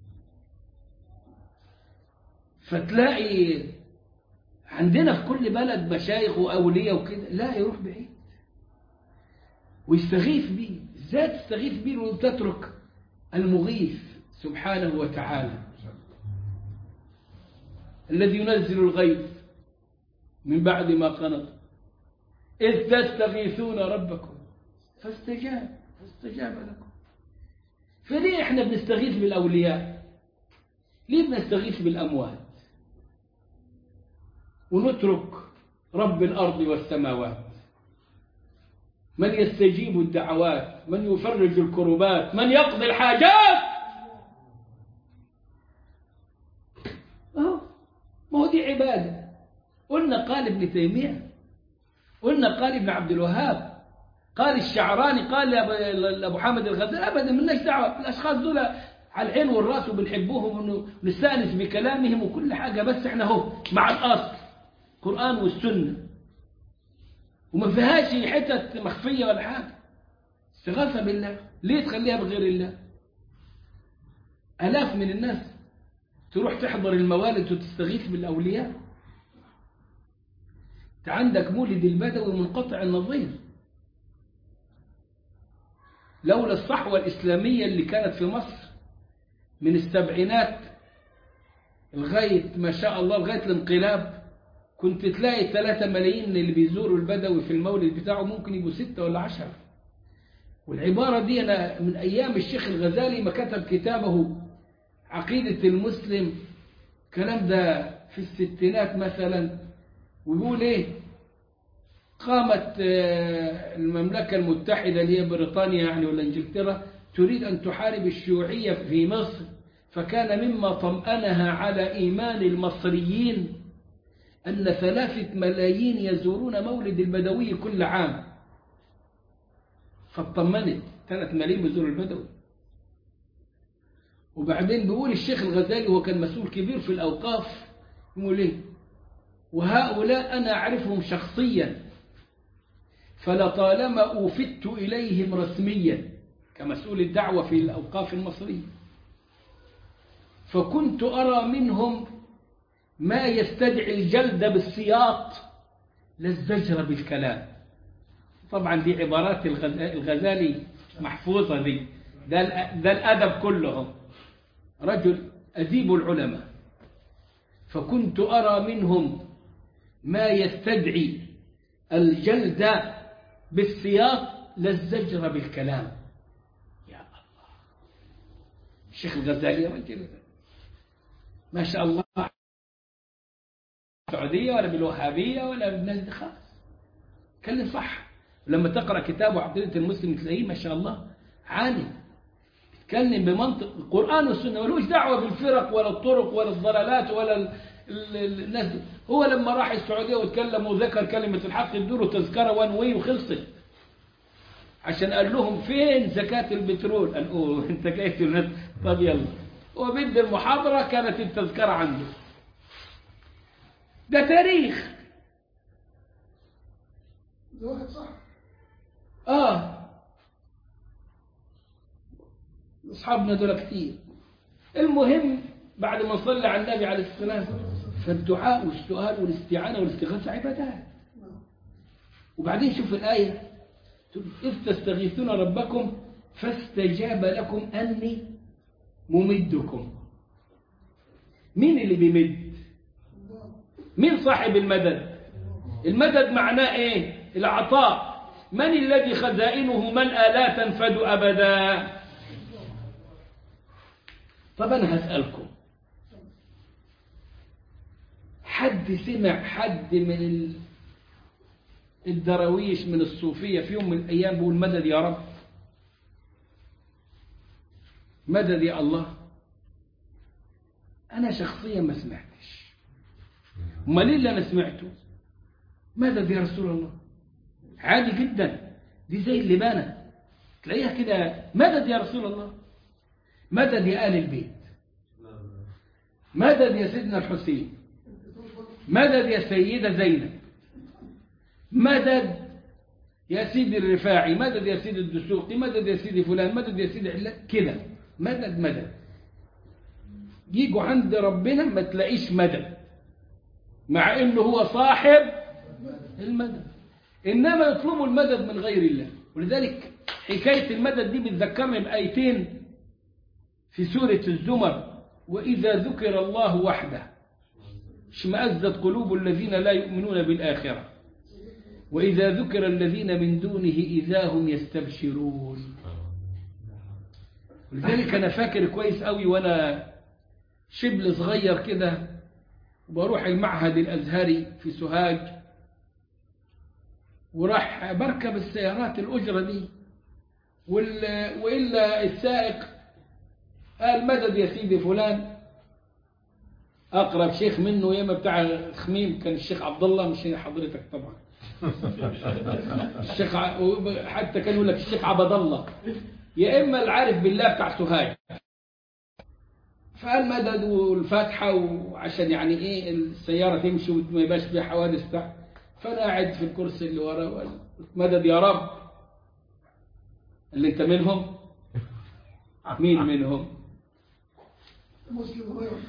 فتلاقي عندنا في كل بلد مشايخ وأولياء وكده لا يروح بعيد ويستغيث بيه ازاي تستغيث بيه وتترك المغيث سبحانه وتعالى الذي ينزل الغيث من بعد ما قنط إذ تستغيثون ربكم فاستجاب فاستجاب لكم فليه احنا بنستغيث بالأولياء ليه بنستغيث بالأموات ونترك رب الأرض والسماوات من يستجيب الدعوات من يفرج الكربات من يقضي الحاجات أهو ما هو دي عبادة قلنا قال ابن تيمية قلنا قال ابن عبد الوهاب قال الشعراني قال لأبو حامد الغزالي أبدا ملناش دعوة الأشخاص دول على العين والراس وبنحبهم ونستأنس بكلامهم وكل حاجة بس احنا اهو مع الأصل قرآن والسنة وما فيهاش حتت مخفية ولا حاجة استغاثة بالله ليه تخليها بغير الله ألاف من الناس تروح تحضر الموالد وتستغيث بالأولياء انت عندك مولد البدوي منقطع النظير لولا الصحوة الإسلامية اللي كانت في مصر من السبعينات لغاية ما شاء الله لغاية الانقلاب كنت تلاقي ثلاثة ملايين اللي بيزوروا البدوي في المولد بتاعه ممكن يبقوا ستة ولا عشرة والعبارة دي أنا من أيام الشيخ الغزالي ما كتب كتابه عقيدة المسلم الكلام ده في الستينات مثلا ويقول ايه قامت المملكة المتحدة اللي هي بريطانيا يعني ولا انجلترا تريد أن تحارب الشيوعية في مصر فكان مما طمأنها على إيمان المصريين أن ثلاثة ملايين يزورون مولد البدوي كل عام فاطمنت ثلاثة ملايين يزوروا البدوي وبعدين بيقول الشيخ الغزالي هو كان مسؤول كبير في الأوقاف يقول ايه وهؤلاء أنا أعرفهم شخصيا فلطالما أوفدت إليهم رسميا كمسؤول الدعوة في الأوقاف المصرية فكنت أرى منهم ما يستدعي الجلد بالسياط للزجر بالكلام طبعا دي عبارات الغز- الغزالي محفوظة دي ده, الأ- ده الأدب كلهم رجل أديب العلماء فكنت أرى منهم ما يستدعي الجلد بالسياط للزجر بالكلام يا الله الشيخ الغزالي رجل ما شاء الله السعودية ولا بالوهابية ولا بالناس دي خالص كلم صح لما تقرأ كتابه عقيدة المسلم تلاقيه ما شاء الله عالم يتكلم بمنطق القرآن والسنة ملوش دعوة بالفرق ولا الطرق ولا الضلالات ولا ال- ال- ال- الناس دي. هو لما راح السعودية وتكلم وذكر كلمة الحق ادوا تذكرة وان واي وخلصت عشان قال لهم فين زكاة البترول قال اوه انت جاي تقول للناس طب يلا هو بيد المحاضرة كانت التذكرة عنده ده تاريخ ده واحد صح اه اصحابنا دول كتير المهم بعد ما صلى على النبي عليه الصلاه والسلام فالدعاء والسؤال والاستعانه والاستغاثه عبادات وبعدين شوف الايه تقول اذ تستغيثون ربكم فاستجاب لكم اني ممدكم مين اللي بيمد مين صاحب المدد المدد معناه ايه العطاء من الذي خزائنه من لا تنفد ابدا طب انا هسالكم حد سمع حد من ال- الدراويش من الصوفيه في يوم من الايام بيقول مدد يا رب مدد يا الله انا شخصيا ما سمعتش امال ايه اللي انا سمعته مدد يا رسول الله عادي جدا دي زي اللبانة تلاقيها كده مدد يا رسول الله مدد يا آل البيت مدد يا سيدنا الحسين مدد يا سيدة زينب مدد يا سيدي الرفاعي مدد يا سيدي الدسوقي مدد يا سيدي فلان مدد يا سيدي علان كده مدد مدد يجوا عند ربنا ما تلاقيش مدد مع انه هو صاحب المدد انما يطلبوا المدد من غير الله ولذلك حكايه المدد دي بتذكرني بايتين في سوره الزمر واذا ذكر الله وحده اشمأزت قلوب الذين لا يؤمنون بالآخرة وإذا ذكر الذين من دونه إذا هم يستبشرون ولذلك أنا فاكر كويس قوي وأنا شبل صغير كده وبروح المعهد الأزهري في سوهاج وراح بركب السيارات الأجرة دي وال... وإلا السائق قال مدد يا سيدي فلان أقرب شيخ منه ياما بتاع خميم كان الشيخ عبد الله مش حضرتك طبعا الشيخ ع... حتى كان يقول لك الشيخ عبد الله يا إما العارف بالله بتاع سوهاج فقال مدد والفاتحة وعشان يعني إيه السيارة تمشي وما يبقاش فيها حوادث تحت فأنا قاعد في الكرسي اللي ورا وقال مدد يا رب اللي أنت منهم مين منهم مسلم غيره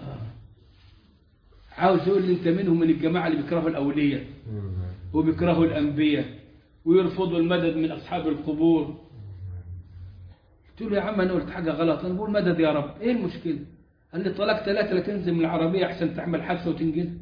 عاوز يقول لي أنت منهم من الجماعة اللي بيكرهوا الأولياء وبيكرهوا الأنبياء ويرفضوا المدد من أصحاب القبور قلت له يا عم أنا قلت حاجة غلط أنا بقول مدد يا رب إيه المشكلة قال لي طلاق ثلاثة لا تنزل من العربية أحسن تعمل حادثة وتنجل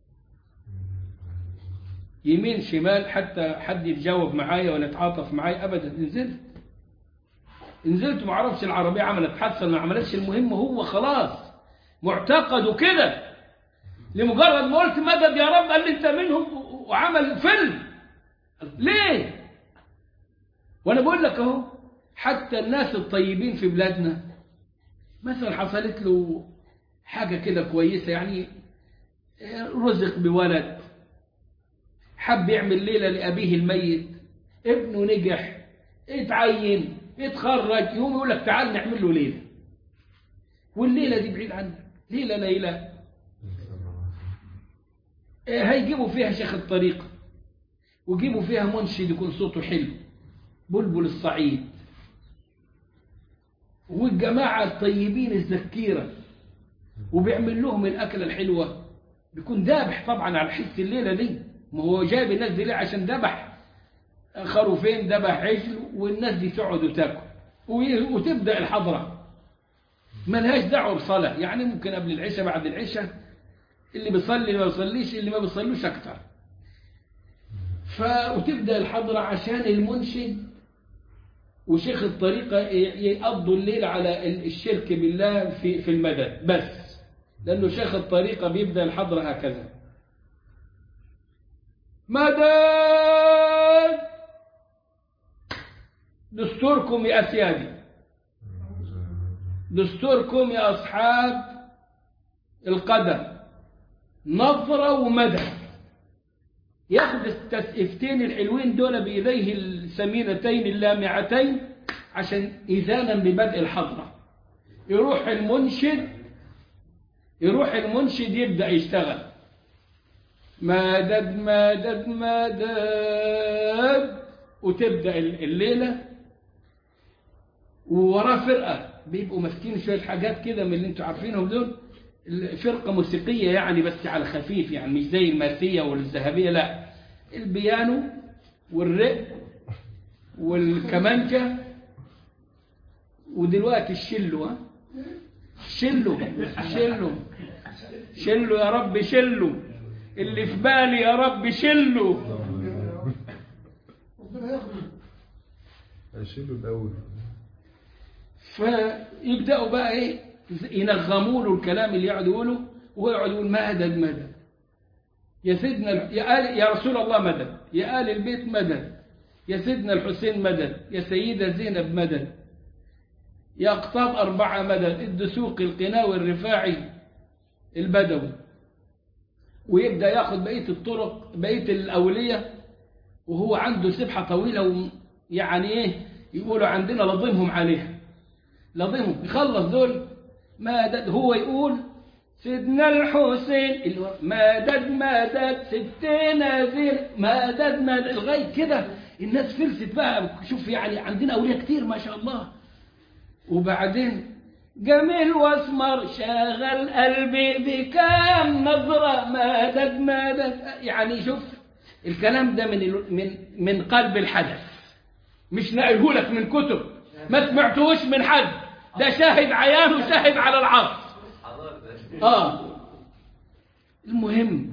يمين شمال حتى حد يتجاوب معايا ولا يتعاطف معايا أبدا نزلت نزلت ما اعرفش العربية عملت حادثة ولا ما عملتش المهم هو خلاص معتقده كده لمجرد ما قلت مدد يا رب قال لي انت منهم وعمل فيلم ليه وانا بقول لك اهو حتى الناس الطيبين في بلادنا مثلا حصلت له حاجة كده كويسة يعني رزق بولد حب يعمل ليلة لأبيه الميت ابنه نجح اتعين اتخرج يقوم يقول لك تعال نعمل له ليلة والليلة دي بعيد عنك ليلة ليلة هيجيبوا فيها شيخ الطريقة وجيبوا فيها منشد يكون صوته حلو بلبل الصعيد والجماعة الطيبين الزكيرة وبيعمل لهم الأكلة الحلوة بيكون ذابح طبعا على حس الليلة دي ما هو جايب الناس دي ليه عشان ذبح خروفين ذبح عجل والناس دي تقعد وتاكل وي- وتبدأ الحضرة ملهاش دعوة بصلاة يعني ممكن قبل العشاء بعد العشاء اللي بيصلي ما بيصليش اللي ما بيصلوش أكتر ف... وتبدأ الحضرة عشان المنشد وشيخ الطريقة ي- يقضوا الليل على ال- الشرك بالله في في المدد بس لأنه شيخ الطريقة بيبدأ الحضرة هكذا مدد دستوركم يا أسيادي دستوركم يا أصحاب القدم نظرة ومدى ياخد التسقيفتين الحلوين دول بإيديه السمينتين اللامعتين عشان إذانا ببدء الحضرة يروح المنشد يروح المنشد يبدأ يشتغل مدد مدد مدد وتبدأ الليلة ووراه فرقة بيبقوا ماسكين شوية حاجات كده من اللي انتوا عارفينهم دول فرقة موسيقية يعني بس على خفيف يعني مش زي الماسية والذهبية لا البيانو والرق والكمانجة ودلوقتي الشلو ها شلو شلو شلو يا رب شلو اللي في بالي يا رب شلو ربنا ياخده هشيله الأول فيبدأوا بقى ايه ينغموا له الكلام اللي يقعد يقوله وهو يقعد يقول مدد مدد يا سيدنا ال- يا آل يا رسول الله مدد يا آل البيت مدد يا سيدنا الحسين مدد يا سيدة زينب مدد يا أقطاب أربعة مدد الدسوقي القناوي الرفاعي البدوي ويبدأ ياخد بقية الطرق بقية الأولية وهو عنده سبحة طويلة ويعني إيه يقولوا عندنا لضمهم عليها لضمهم يخلص دول مدد هو يقول سيدنا الحسين اللي هو مدد مدد ستنا زين مدد مدد لغاية كده الناس فلست بقى شوف يعني عندنا أولياء كتير ما شاء الله وبعدين جميل واسمر شاغل قلبي بكام نظرة مدد مدد يعني شوف الكلام ده من ال- من من قلب الحدث مش نقله لك من كتب ما سمعتوش من حد ده شاهد عيان وشاهد على العصر اه المهم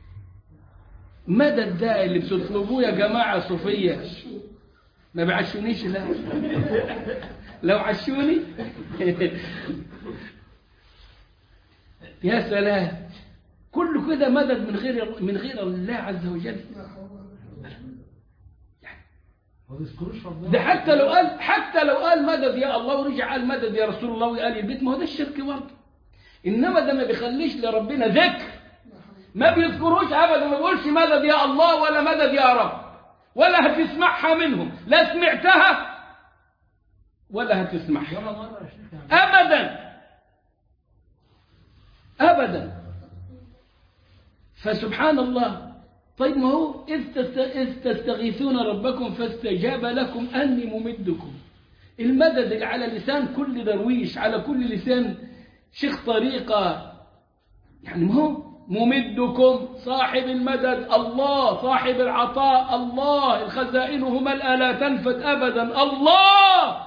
مدى ده اللي بتطلبوه يا جماعة صوفية ما بعشونيش لا لو عشوني يا سلام كله كده مدد من غير من غير الله عز وجل لا حول ولا قوة ما بيذكروش ربنا ده حتى لو قال حتى لو قال مدد يا الله ورجع قال مدد يا رسول الله وقال البيت ما هو ده الشرك برضه انما ده ما بيخليش لربنا ذكر ما بيذكروش ابدا ما بيقولش مدد يا الله ولا مدد يا رب ولا هتسمعها منهم لا سمعتها ولا هتسمعها ولا مرة يا شيخ يعني ابدا ابدا فسبحان الله طيب ما هو إذ تست- إذ تستغيثون ربكم فاستجاب لكم أني ممدكم المدد اللي على لسان كل درويش على كل لسان شيخ طريقة يعني ما هو ممدكم صاحب المدد الله صاحب العطاء الله الخزائن ملأى لا تنفد أبدا الله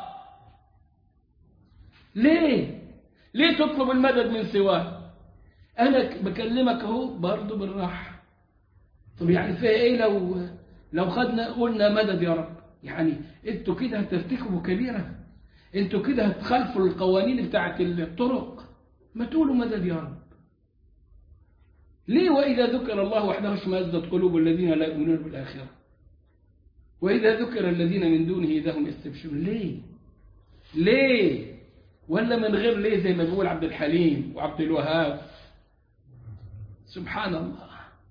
ليه ليه تطلب المدد من سواه انا ك- بكلمك اهو برضه بالراحه طب يعني فيها ايه لو لو خدنا قلنا مدد يا رب يعني انتوا كده هترتكبوا كبيره انتوا كده هتخالفوا القوانين بتاعت الطرق ما تقولوا مدد يا رب ليه واذا ذكر الله وحده اشمئزت قلوب الذين لا يؤمنون بالاخره واذا ذكر الذين من دونه اذا هم يستبشرون ليه ليه ولا من غير ليه زي ما بيقول عبد الحليم وعبد الوهاب سبحان الله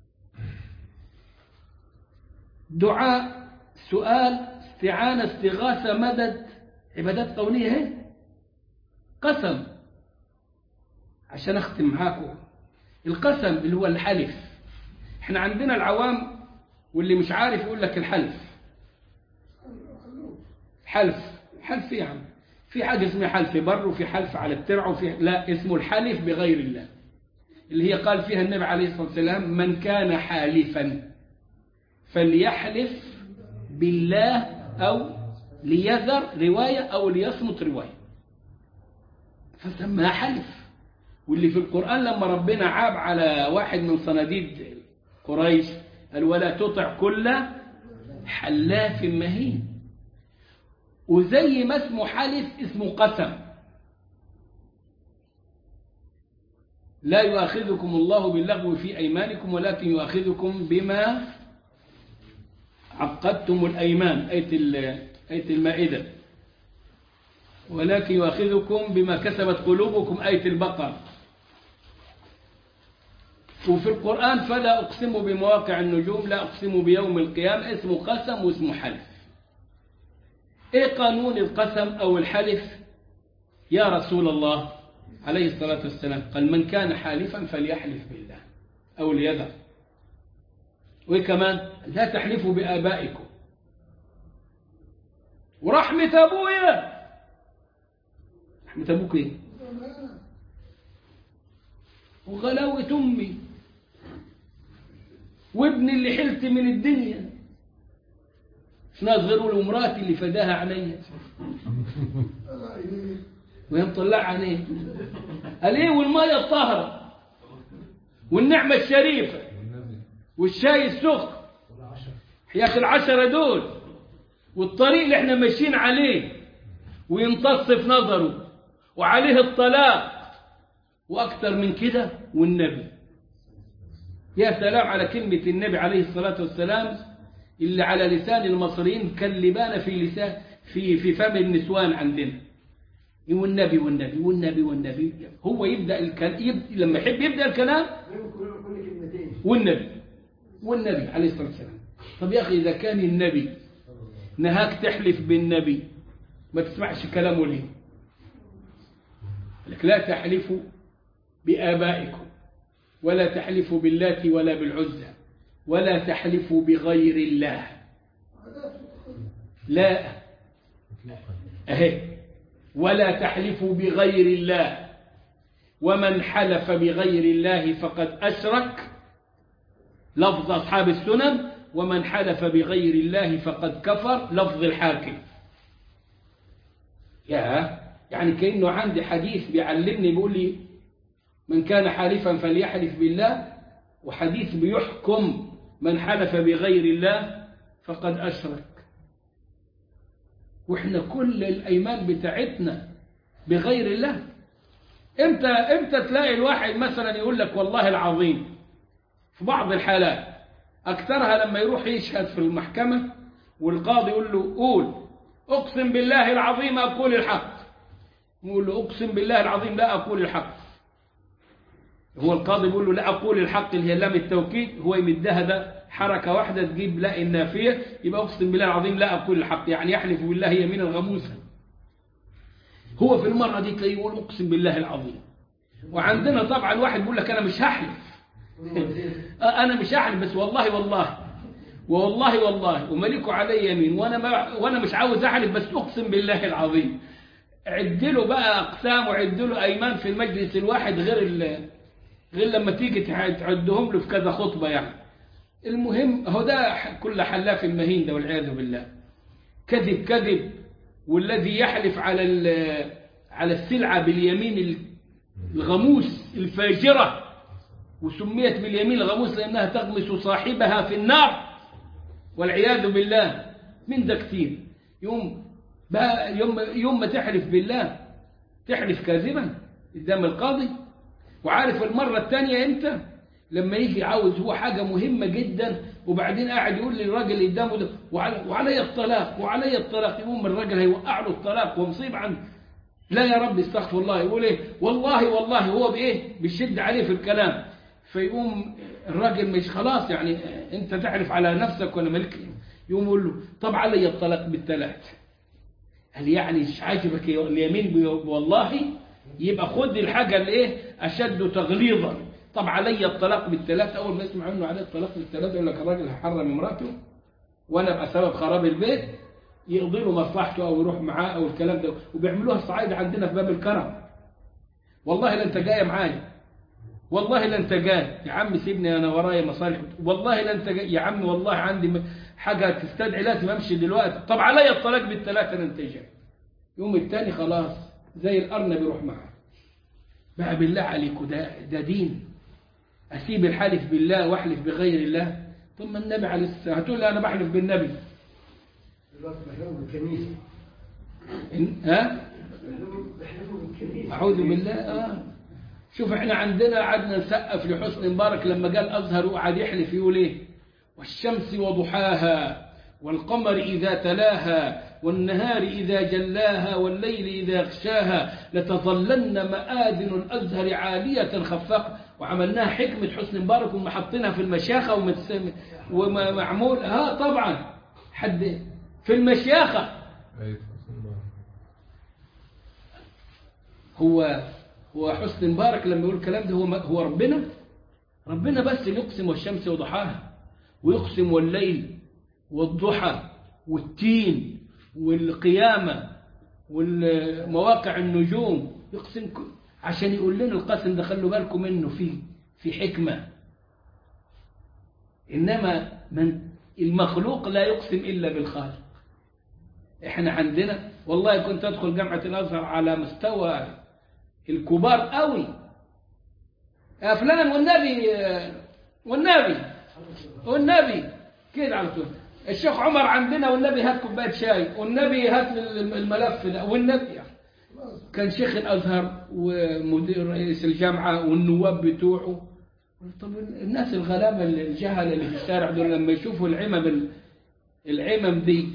دعاء سؤال استعانة استغاثة مدد عبادات قولية اهي قسم عشان اختم معاكم القسم اللي هو الحلف احنا عندنا العوام واللي مش عارف يقول لك الحلف حلف حلف إيه يا عم في حاجة اسمها حلف بر وفي حلف على الترع وفي لا اسمه الحلف بغير الله اللي هي قال فيها النبي عليه الصلاة والسلام من كان حالفا فليحلف بالله أو ليذر رواية أو ليصمت رواية فسماها حلف واللي في القرآن لما ربنا عاب على واحد من صناديد قريش قال ولا تطع كل حلاف مهين وزي ما اسمه حلف اسمه قسم لا يؤاخذكم الله باللغو في أيمانكم ولكن يؤاخذكم بما عقدتم الأيمان آية ال- آية المائدة ولكن يؤاخذكم بما كسبت قلوبكم آية البقرة وفي القرآن فلا أقسم بمواقع النجوم لا أقسم بيوم القيامة اسمه قسم واسمه حلف إيه قانون القسم أو الحلف يا رسول الله عليه الصلاة والسلام قال من كان حالفا فليحلف بالله أو ليذر وكمان لا تحلفوا بآبائكم ورحمة أبويا رحمة أبوك إيه وغلاوة أمي وابني اللي حلت من الدنيا مش ناظروا لمراتي اللي فداها عليا لا إيه وهي مطلعة عينيه قال ايه والمية الطاهرة والنعمة الشريفة والشاي السخن حياة العشرة دول والطريق اللي احنا ماشيين عليه ويمتص في نظره وعليه الطلاق وأكثر من كده والنبي يا سلام على كلمة النبي عليه الصلاة والسلام اللي على لسان المصريين كاللبان في لسان في في فم النسوان عندنا والنبي والنبي والنبي والنبي هو يبدأ الكلام يبدأ لما يحب يبدأ الكلام والنبي والنبي عليه الصلاة والسلام طب يا أخي إذا كان النبي نهاك تحلف بالنبي ما تسمعش كلامه ليه لك لا تحلفوا بآبائكم ولا تحلفوا باللات ولا بالعزى ولا تحلفوا بغير الله لا أهي ولا تحلفوا بغير الله ومن حلف بغير الله فقد أشرك لفظ أصحاب السنن ومن حلف بغير الله فقد كفر لفظ الحاكم يا يعني كأنه عندي حديث بيعلمني بيقول لي من كان حالفا فليحلف بالله وحديث بيحكم من حلف بغير الله فقد أشرك واحنا كل الأيمان بتاعتنا بغير الله امتى امتى تلاقي الواحد مثلا يقول لك والله العظيم في بعض الحالات أكثرها لما يروح يشهد في المحكمة والقاضي يقول له قول أقسم بالله العظيم أقول الحق يقول له أقسم بالله العظيم لا أقول الحق هو القاضي بيقول له لا أقول الحق اللي هي لام التوكيد هو يمدها ده حركة واحدة تجيب لا النافية يبقى أقسم بالله العظيم لا أقول الحق يعني يحلف بالله يمينا غموسا هو في المرة دي تلاقيه يقول أقسم بالله العظيم وعندنا طبعا واحد بيقول لك أنا مش هحلف أنا مش هحلف بس والله والله والله والله وملكوا علي يمين وأنا, ما وأنا مش عاوز أحلف بس أقسم بالله العظيم عد له بقى أقسام وعد له أيمان في المجلس الواحد غير ال غير لما تيجي تعدهم له في كذا خطبة يعني المهم هو ده كل حلاف مهين ده والعياذ بالله كذب كذب والذي يحلف على على السلعة باليمين الغموس الفاجرة وسميت باليمين الغموس لأنها تغمس صاحبها في النار والعياذ بالله من ده كتير يوم بقى يوم يوم ما تحلف بالله تحلف كاذبا قدام القاضي وعارف المرة الثانية امتى لما يجي عاوز هو حاجة مهمة جدا وبعدين قاعد يقول للراجل اللي قدامه ده وعلي, وعلي الطلاق وعلي الطلاق يقوم الراجل هيوقع له الطلاق ومصيب عنه لا يا رب استغفر الله يقول ايه والله والله هو بايه بيشد عليه في الكلام فيقوم الراجل مش خلاص يعني انت تعرف على نفسك ولا ملك يقوم يقول له طب علي الطلاق بالثلاث هل يعني مش عاجبك اليمين والله يبقى خد الحاجة اللي ايه أشد تغليظا طب علي الطلاق بالثلاث اول ما يسمع انه عليه الطلاق بالثلاث يقول لك الراجل هيحرم امراته وانا ابقى سبب خراب البيت يقضي له مصلحته او يروح معاه او الكلام ده وبيعملوها الصعايده عندنا في باب الكرم والله لا انت جاي معايا والله لا انت جاي يا عم سيبني انا ورايا مصالح والله لا انت جاي يا عم والله عندي م- حاجه تستدعي لازم امشي دلوقتي طب عليا الطلاق بالثلاثه انا انت جاي يوم التاني خلاص زي الارنب يروح معاه بقى بالله عليكم ده ده دين اسيب الحلف بالله واحلف بغير الله ثم النبي عليه السلام هتقول لي انا بحلف بالنبي دلوقتي بحلفوا بالكنيسة إن- ها بحلفوا بالكنيسة أعوذ بالله آه. شوف احنا عندنا قعدنا نسقف لحسن مبارك لما قال أزهر وقعد يحلف يقول ايه والشمس وضحاها والقمر إذا تلاها والنهار إذا جلاها والليل إذا يغشاها لتظلن مآذن الأزهر عالية خفاقة وعملناها حكمة حسن مبارك ومحطينها في المشيخة ومتسم ومعمول ها طبعا حد في المشيخة أيوة حسن الله هو هو حسن مبارك لما يقول الكلام ده هو هو ربنا ربنا بس اللي يقسم والشمس وضحاها ويقسم والليل والضحى والتين والقيامة والمواقع النجوم يقسم ك- عشان يقول لنا القسم ده خلوا بالكم منه في في حكمة إنما من المخلوق لا يقسم إلا بالخالق احنا عندنا والله كنت ادخل جامعة الازهر على مستوى الكبار قوي يا فلان والنبي والنبي والنبي كده على طول الشيخ عمر عندنا والنبي هات كوبايه شاي والنبي هات الملف ده والنبي كان شيخ الازهر ومدير رئيس الجامعه والنواب بتوعه طب الناس الغلابه الجهله اللي في الشارع دول لما يشوفوا العمم العمم دي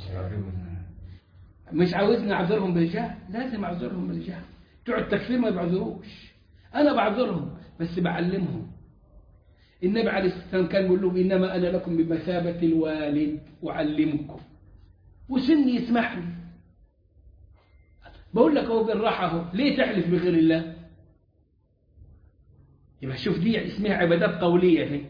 مش عاوزني اعذرهم بالجهل لازم اعذرهم بالجهل بتوع التكفير ما بعذروش انا بعذرهم بس بعلمهم النبي عليه الصلاه والسلام كان بيقول لهم انما انا لكم بمثابه الوالد اعلمكم وسني يسمح لي بقول لك اهو بالراحه اهو ليه تحلف بغير الله يبقى شوف دي اسمها عبادات قوليه هي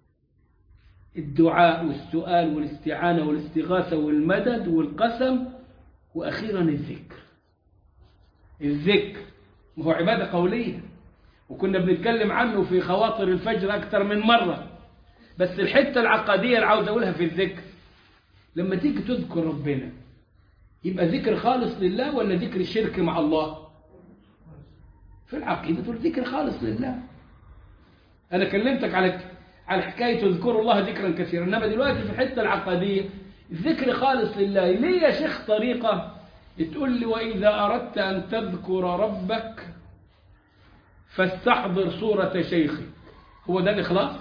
الدعاء والسؤال والاستعانه والاستغاثه والمدد والقسم واخيرا الذكر الذكر ما هو عباده قوليه وكنا بنتكلم عنه في خواطر الفجر أكثر من مرة بس الحتة العقدية اللي عاوز أقولها في الذكر لما تيجي تذكر ربنا يبقى ذكر خالص لله ولا ذكر الشرك مع الله في العقيدة تقول ذكر خالص لله أنا كلمتك على على حكاية اذكروا الله ذكرا كثيرا إنما دلوقتي في الحتة العقدية الذكر خالص لله ليه يا شيخ طريقة تقول لي وإذا أردت أن تذكر ربك فاستحضر صورة شيخك هو ده الإخلاص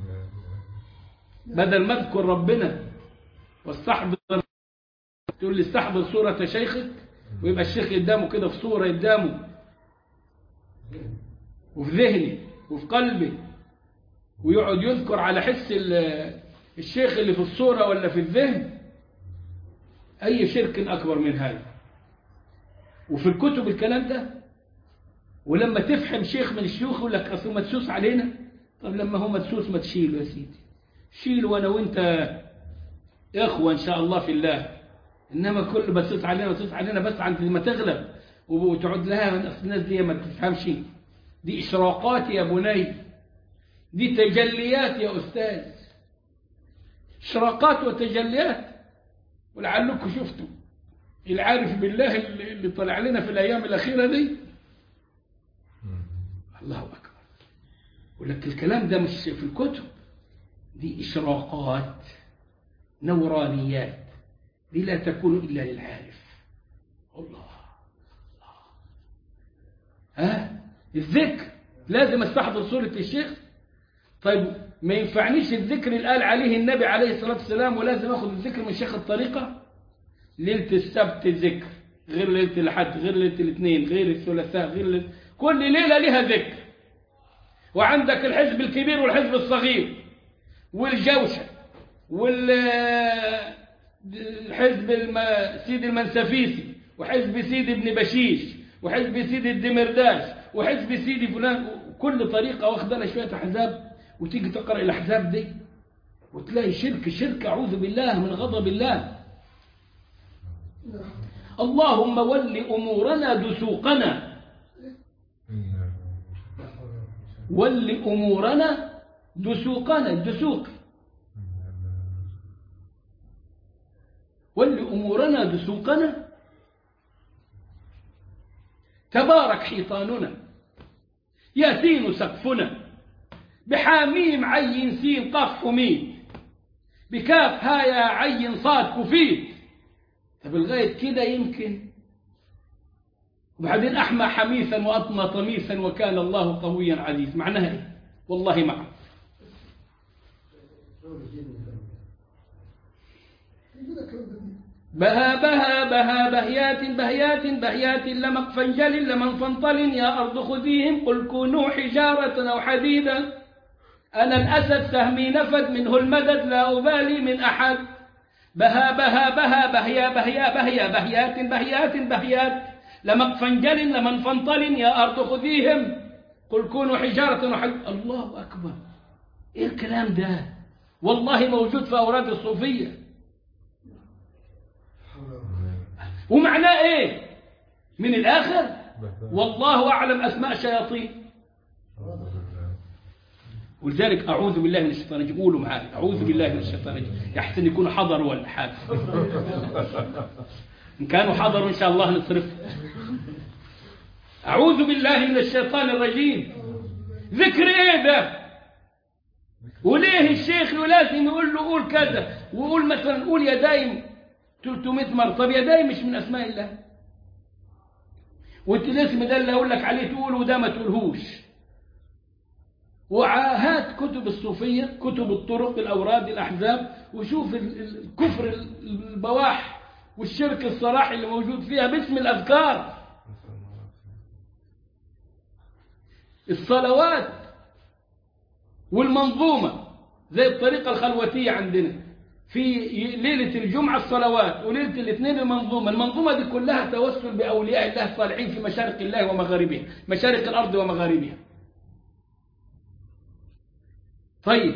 بدل ما اذكر ربنا واستحضر تقول لي استحضر صورة شيخك ويبقى الشيخ قدامه كده في صورة قدامه وفي ذهني وفي قلبي ويقعد يذكر على حس الشيخ اللي في الصورة ولا في الذهن أي شرك أكبر من هذا وفي الكتب الكلام ده ولما تفهم شيخ من الشيوخ يقول لك اصل مدسوس علينا طب لما هو مدسوس ما تشيله يا سيدي شيله وانا وانت اخوه ان شاء الله في الله انما كل مدسوس علينا مدسوس علينا بس عند ما تغلب وتقعد لها اصل الناس دي ما تفهمش دي اشراقات يا بني دي تجليات يا استاذ اشراقات وتجليات ولعلكم شفتوا العارف بالله اللي طلع لنا في الايام الاخيره دي الله أكبر ولك الكلام ده مش في الكتب دي إشراقات نورانيات دي لا تكون إلا للعارف الله الله ها الذكر لازم استحضر صورة الشيخ طيب ما ينفعنيش الذكر اللي قال عليه النبي عليه الصلاة والسلام ولازم أخذ الذكر من شيخ الطريقة ليلة السبت ذكر غير ليلة الحد غير ليلة الاثنين غير الثلاثاء غير ليلة كل ليلة لها ذكر وعندك الحزب الكبير والحزب الصغير والجوشة والحزب الم... سيد المنسفيسي وحزب سيد ابن بشيش وحزب سيد الدمرداش وحزب سيد فلان كل طريقة واخدة لها شوية أحزاب وتيجي تقرأ الأحزاب دي وتلاقي شرك شرك أعوذ بالله من غضب الله اللهم ول أمورنا دسوقنا ول أمورنا دسوقنا الدسوق ول أمورنا دسوقنا تبارك حيطاننا ياسين سقفنا بحاميم عين سين قاف حميد بكاف هايا عين صاد كفيد طب لغاية كده يمكن وبعدين أحمى حميثا وأطمى طميسا وكان الله قويا عزيز معناها إيه؟ والله معه كده الكلام ده دي. بها بها بها بهيات بهيات بهيات لمق فنجل لمن فانطل يا أرض خذيهم قل كونوا حجارة أو حديدا أنا الأسد سهمي نفد منه المدد لا أبالي من أحد بها بها بها بهيا بهيا بهيا بهيات بهيات بهيات لمق فنجل لمن فانطل يا أرض خذيهم قل كونوا حجارة أو حديدا الله أكبر إيه الكلام ده والله موجود في أوراد الصوفية ومعناه ايه من الاخر والله اعلم اسماء شياطين ولذلك اعوذ بالله من الشيطان الرجيم قولوا معاي اعوذ بالله من الشيطان الرجيم يحسن يكونوا حضروا ولا حاجه ان كانوا حضروا ان شاء الله نصرف اعوذ بالله من الشيطان الرجيم ذكر ايه ده وليه الشيخ لازم يقول له قول كذا ويقول مثلا قول يا دايم 300 مرة طب يا دايم مش من أسماء الله وانت الاسم ده اللي أقول لك عليه تقول وده ما تقولهوش وهات كتب الصوفية كتب الطرق الأوراد الأحزاب وشوف ال- ال- الكفر البواح والشرك الصراحي اللي موجود فيها باسم الأذكار الصلوات والمنظومة زي الطريقة الخلوتية عندنا في ليلة الجمعة الصلوات وليلة الاثنين المنظومة المنظومة دي كلها توسل بأولياء الله الصالحين في مشارق الله ومغاربها مشارق الأرض ومغاربها طيب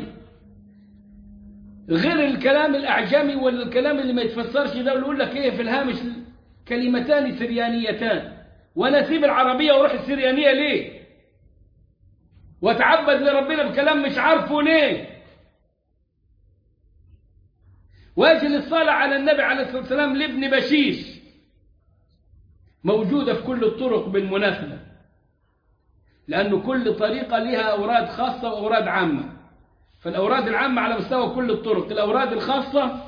غير الكلام الأعجمي ولا الكلام اللي ما يتفسرش ده اللي يقول لك إيه في الهامش كلمتان سريانيتان وأنا أسيب العربية وأروح السريانية ليه وأتعبد لربنا بكلام مش عارفه ليه واجل الصلاة على النبي عليه الصلاة والسلام لابن بشيش موجودة في كل الطرق بالمناسبة لأنه كل طريقة لها أوراد خاصة وأوراد عامة فالأوراد العامة على مستوى كل الطرق الأوراد الخاصة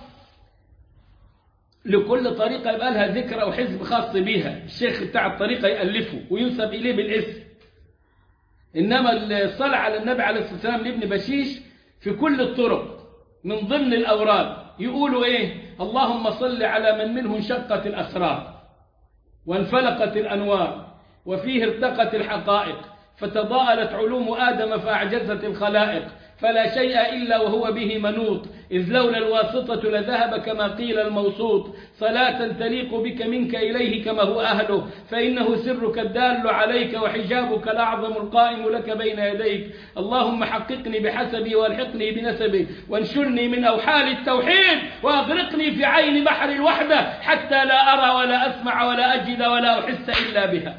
لكل طريقة يبقى لها ذكر أو حزب خاص بها الشيخ بتاع الطريقة يألفه وينسب إليه بالاسم إنما الصلاة على النبي عليه الصلاة والسلام لابن بشيش في كل الطرق من ضمن الأوراد يقولوا إيه اللهم صل على من منه انشقت الأسرار وانفلقت الأنوار وفيه ارتقت الحقائق فتضاءلت علوم آدم فأعجزت الخلائق فلا شيء إلا وهو به منوط إذ لولا الواسطة لذهب كما قيل الموسوط صلاة تليق بك منك إليه كما هو أهله فإنه سرك الدال عليك وحجابك الأعظم القائم لك بين يديك اللهم حققني بحسبي والحقني بنسبي وانشرني من أوحال التوحيد وأغرقني في عين بحر الوحدة حتى لا أرى ولا أسمع ولا أجد ولا أحس إلا بها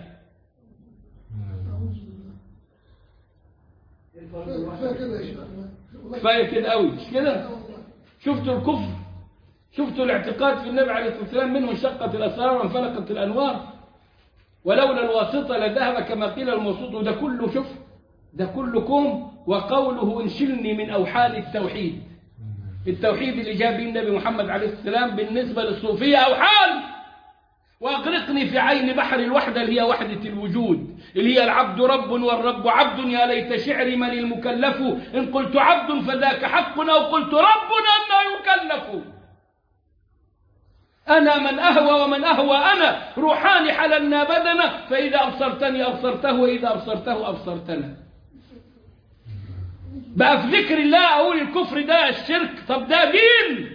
كفايه كده يا شيخ والله كفاية كده قوي مش كده آه والله. شفتوا الكفر شفتوا الاعتقاد في النبي عليه الصلاة والسلام منه انشقت الأسرار وانفلقت الأنوار ولولا الواسطة لذهب كما قيل الموسوط وده كله شوف ده كلكم وقوله انشلني من أوحال التوحيد التوحيد اللي جاء به النبي محمد عليه السلام بالنسبة للصوفية أوحال وأغرقني في عين بحر الوحدة اللي هي وحدة الوجود اللي هي العبد رب والرب عبد يا ليت شعري من المكلف إن قلت عبد فذاك حق أو قلت رب أنا يكلف أنا من أهوى ومن أهوى أنا روحان حللنا بدنا فإذا أبصرتني أبصرته وإذا أبصرته أبصرتنا بقى في ذكر الله أقول الكفر ده الشرك طب ده دين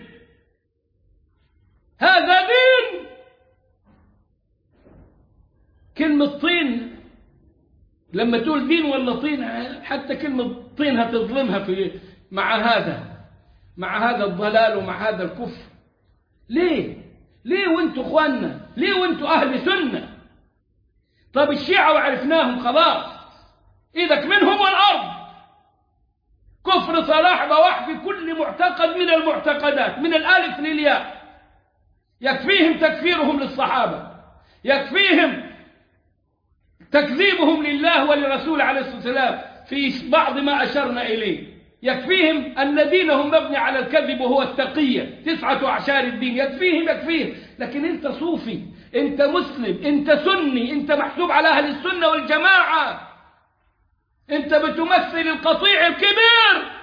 هذا دين كلمة طين لما تقول دين ولا طين حتى كلمة طين هتظلمها في مع هذا مع هذا الضلال ومع هذا الكفر ليه ليه وانتوا اخواننا ليه وانتوا اهل سنة طب الشيعة وعرفناهم خلاص ايدك منهم والارض كفر صلاح بواح في كل معتقد من المعتقدات من الالف للياء يكفيهم تكفيرهم للصحابة يكفيهم تكذيبهم لله ولرسول عليه الصلاة والسلام في بعض ما أشرنا إليه يكفيهم أن دينهم مبني على الكذب وهو التقية تسعة أعشار الدين يكفيهم يكفيهم لكن أنت صوفي أنت مسلم أنت سني أنت محسوب على أهل السنة والجماعة أنت بتمثل القطيع الكبير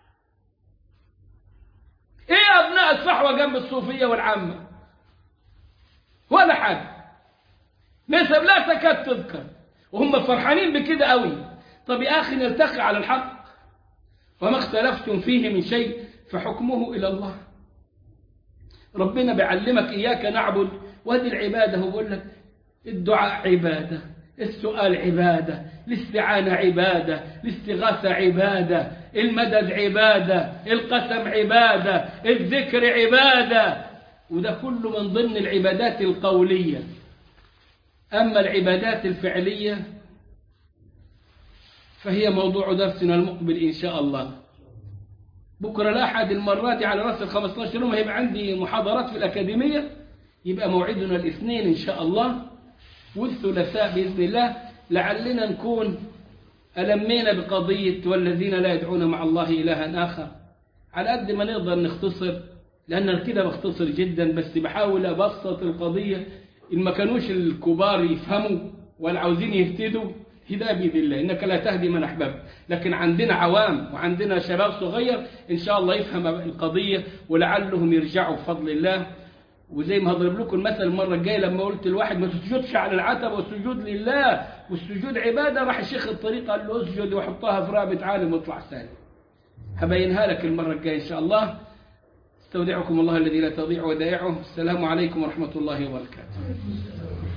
إيه أبناء الصحوة جنب الصوفية والعامة ولا حاجة نسب لا تكاد تذكر وهم فرحانين بكده قوي طب يا أخي نلتقي على الحق وما اختلفتم فيه من شيء فحكمه إلى الله ربنا بيعلمك إياك نعبد وهذه العبادة هو بيقول لك الدعاء عبادة السؤال عبادة الاستعانة عبادة الاستغاثة عبادة المدد عبادة القسم عبادة الذكر عبادة وده كله من ضمن العبادات القولية أما العبادات الفعلية فهي موضوع درسنا المقبل إن شاء الله بكرة الأحد المرة دي على رأس ال 15 يوم هيبقى عندي محاضرات في الأكاديمية يبقى موعدنا الاثنين إن شاء الله والثلاثاء بإذن الله لعلنا نكون ألمينا بقضية والذين لا يدعون مع الله إلها آخر على قد ما نقدر نختصر لأن أنا كده بختصر جدا بس بحاول أبسط القضية إن ما كانوش الكبار يفهموا ولا عاوزين يهتدوا هداية بإذن الله إنك لا تهدي من أحببت لكن عندنا عوام وعندنا شباب صغير إن شاء الله يفهم القضية ولعلهم يرجعوا بفضل الله وزي ما هضرب لكم المثل المرة الجاية لما قلت الواحد ما تسجدش على العتبة والسجود لله والسجود عبادة راح الشيخ الطريق قال له اسجد وحطها في رقبة عالم واطلع سالم هبينها لك المرة الجاية إن شاء الله استودعكم الله الذي لا تضيع ودائعه السلام عليكم ورحمة الله وبركاته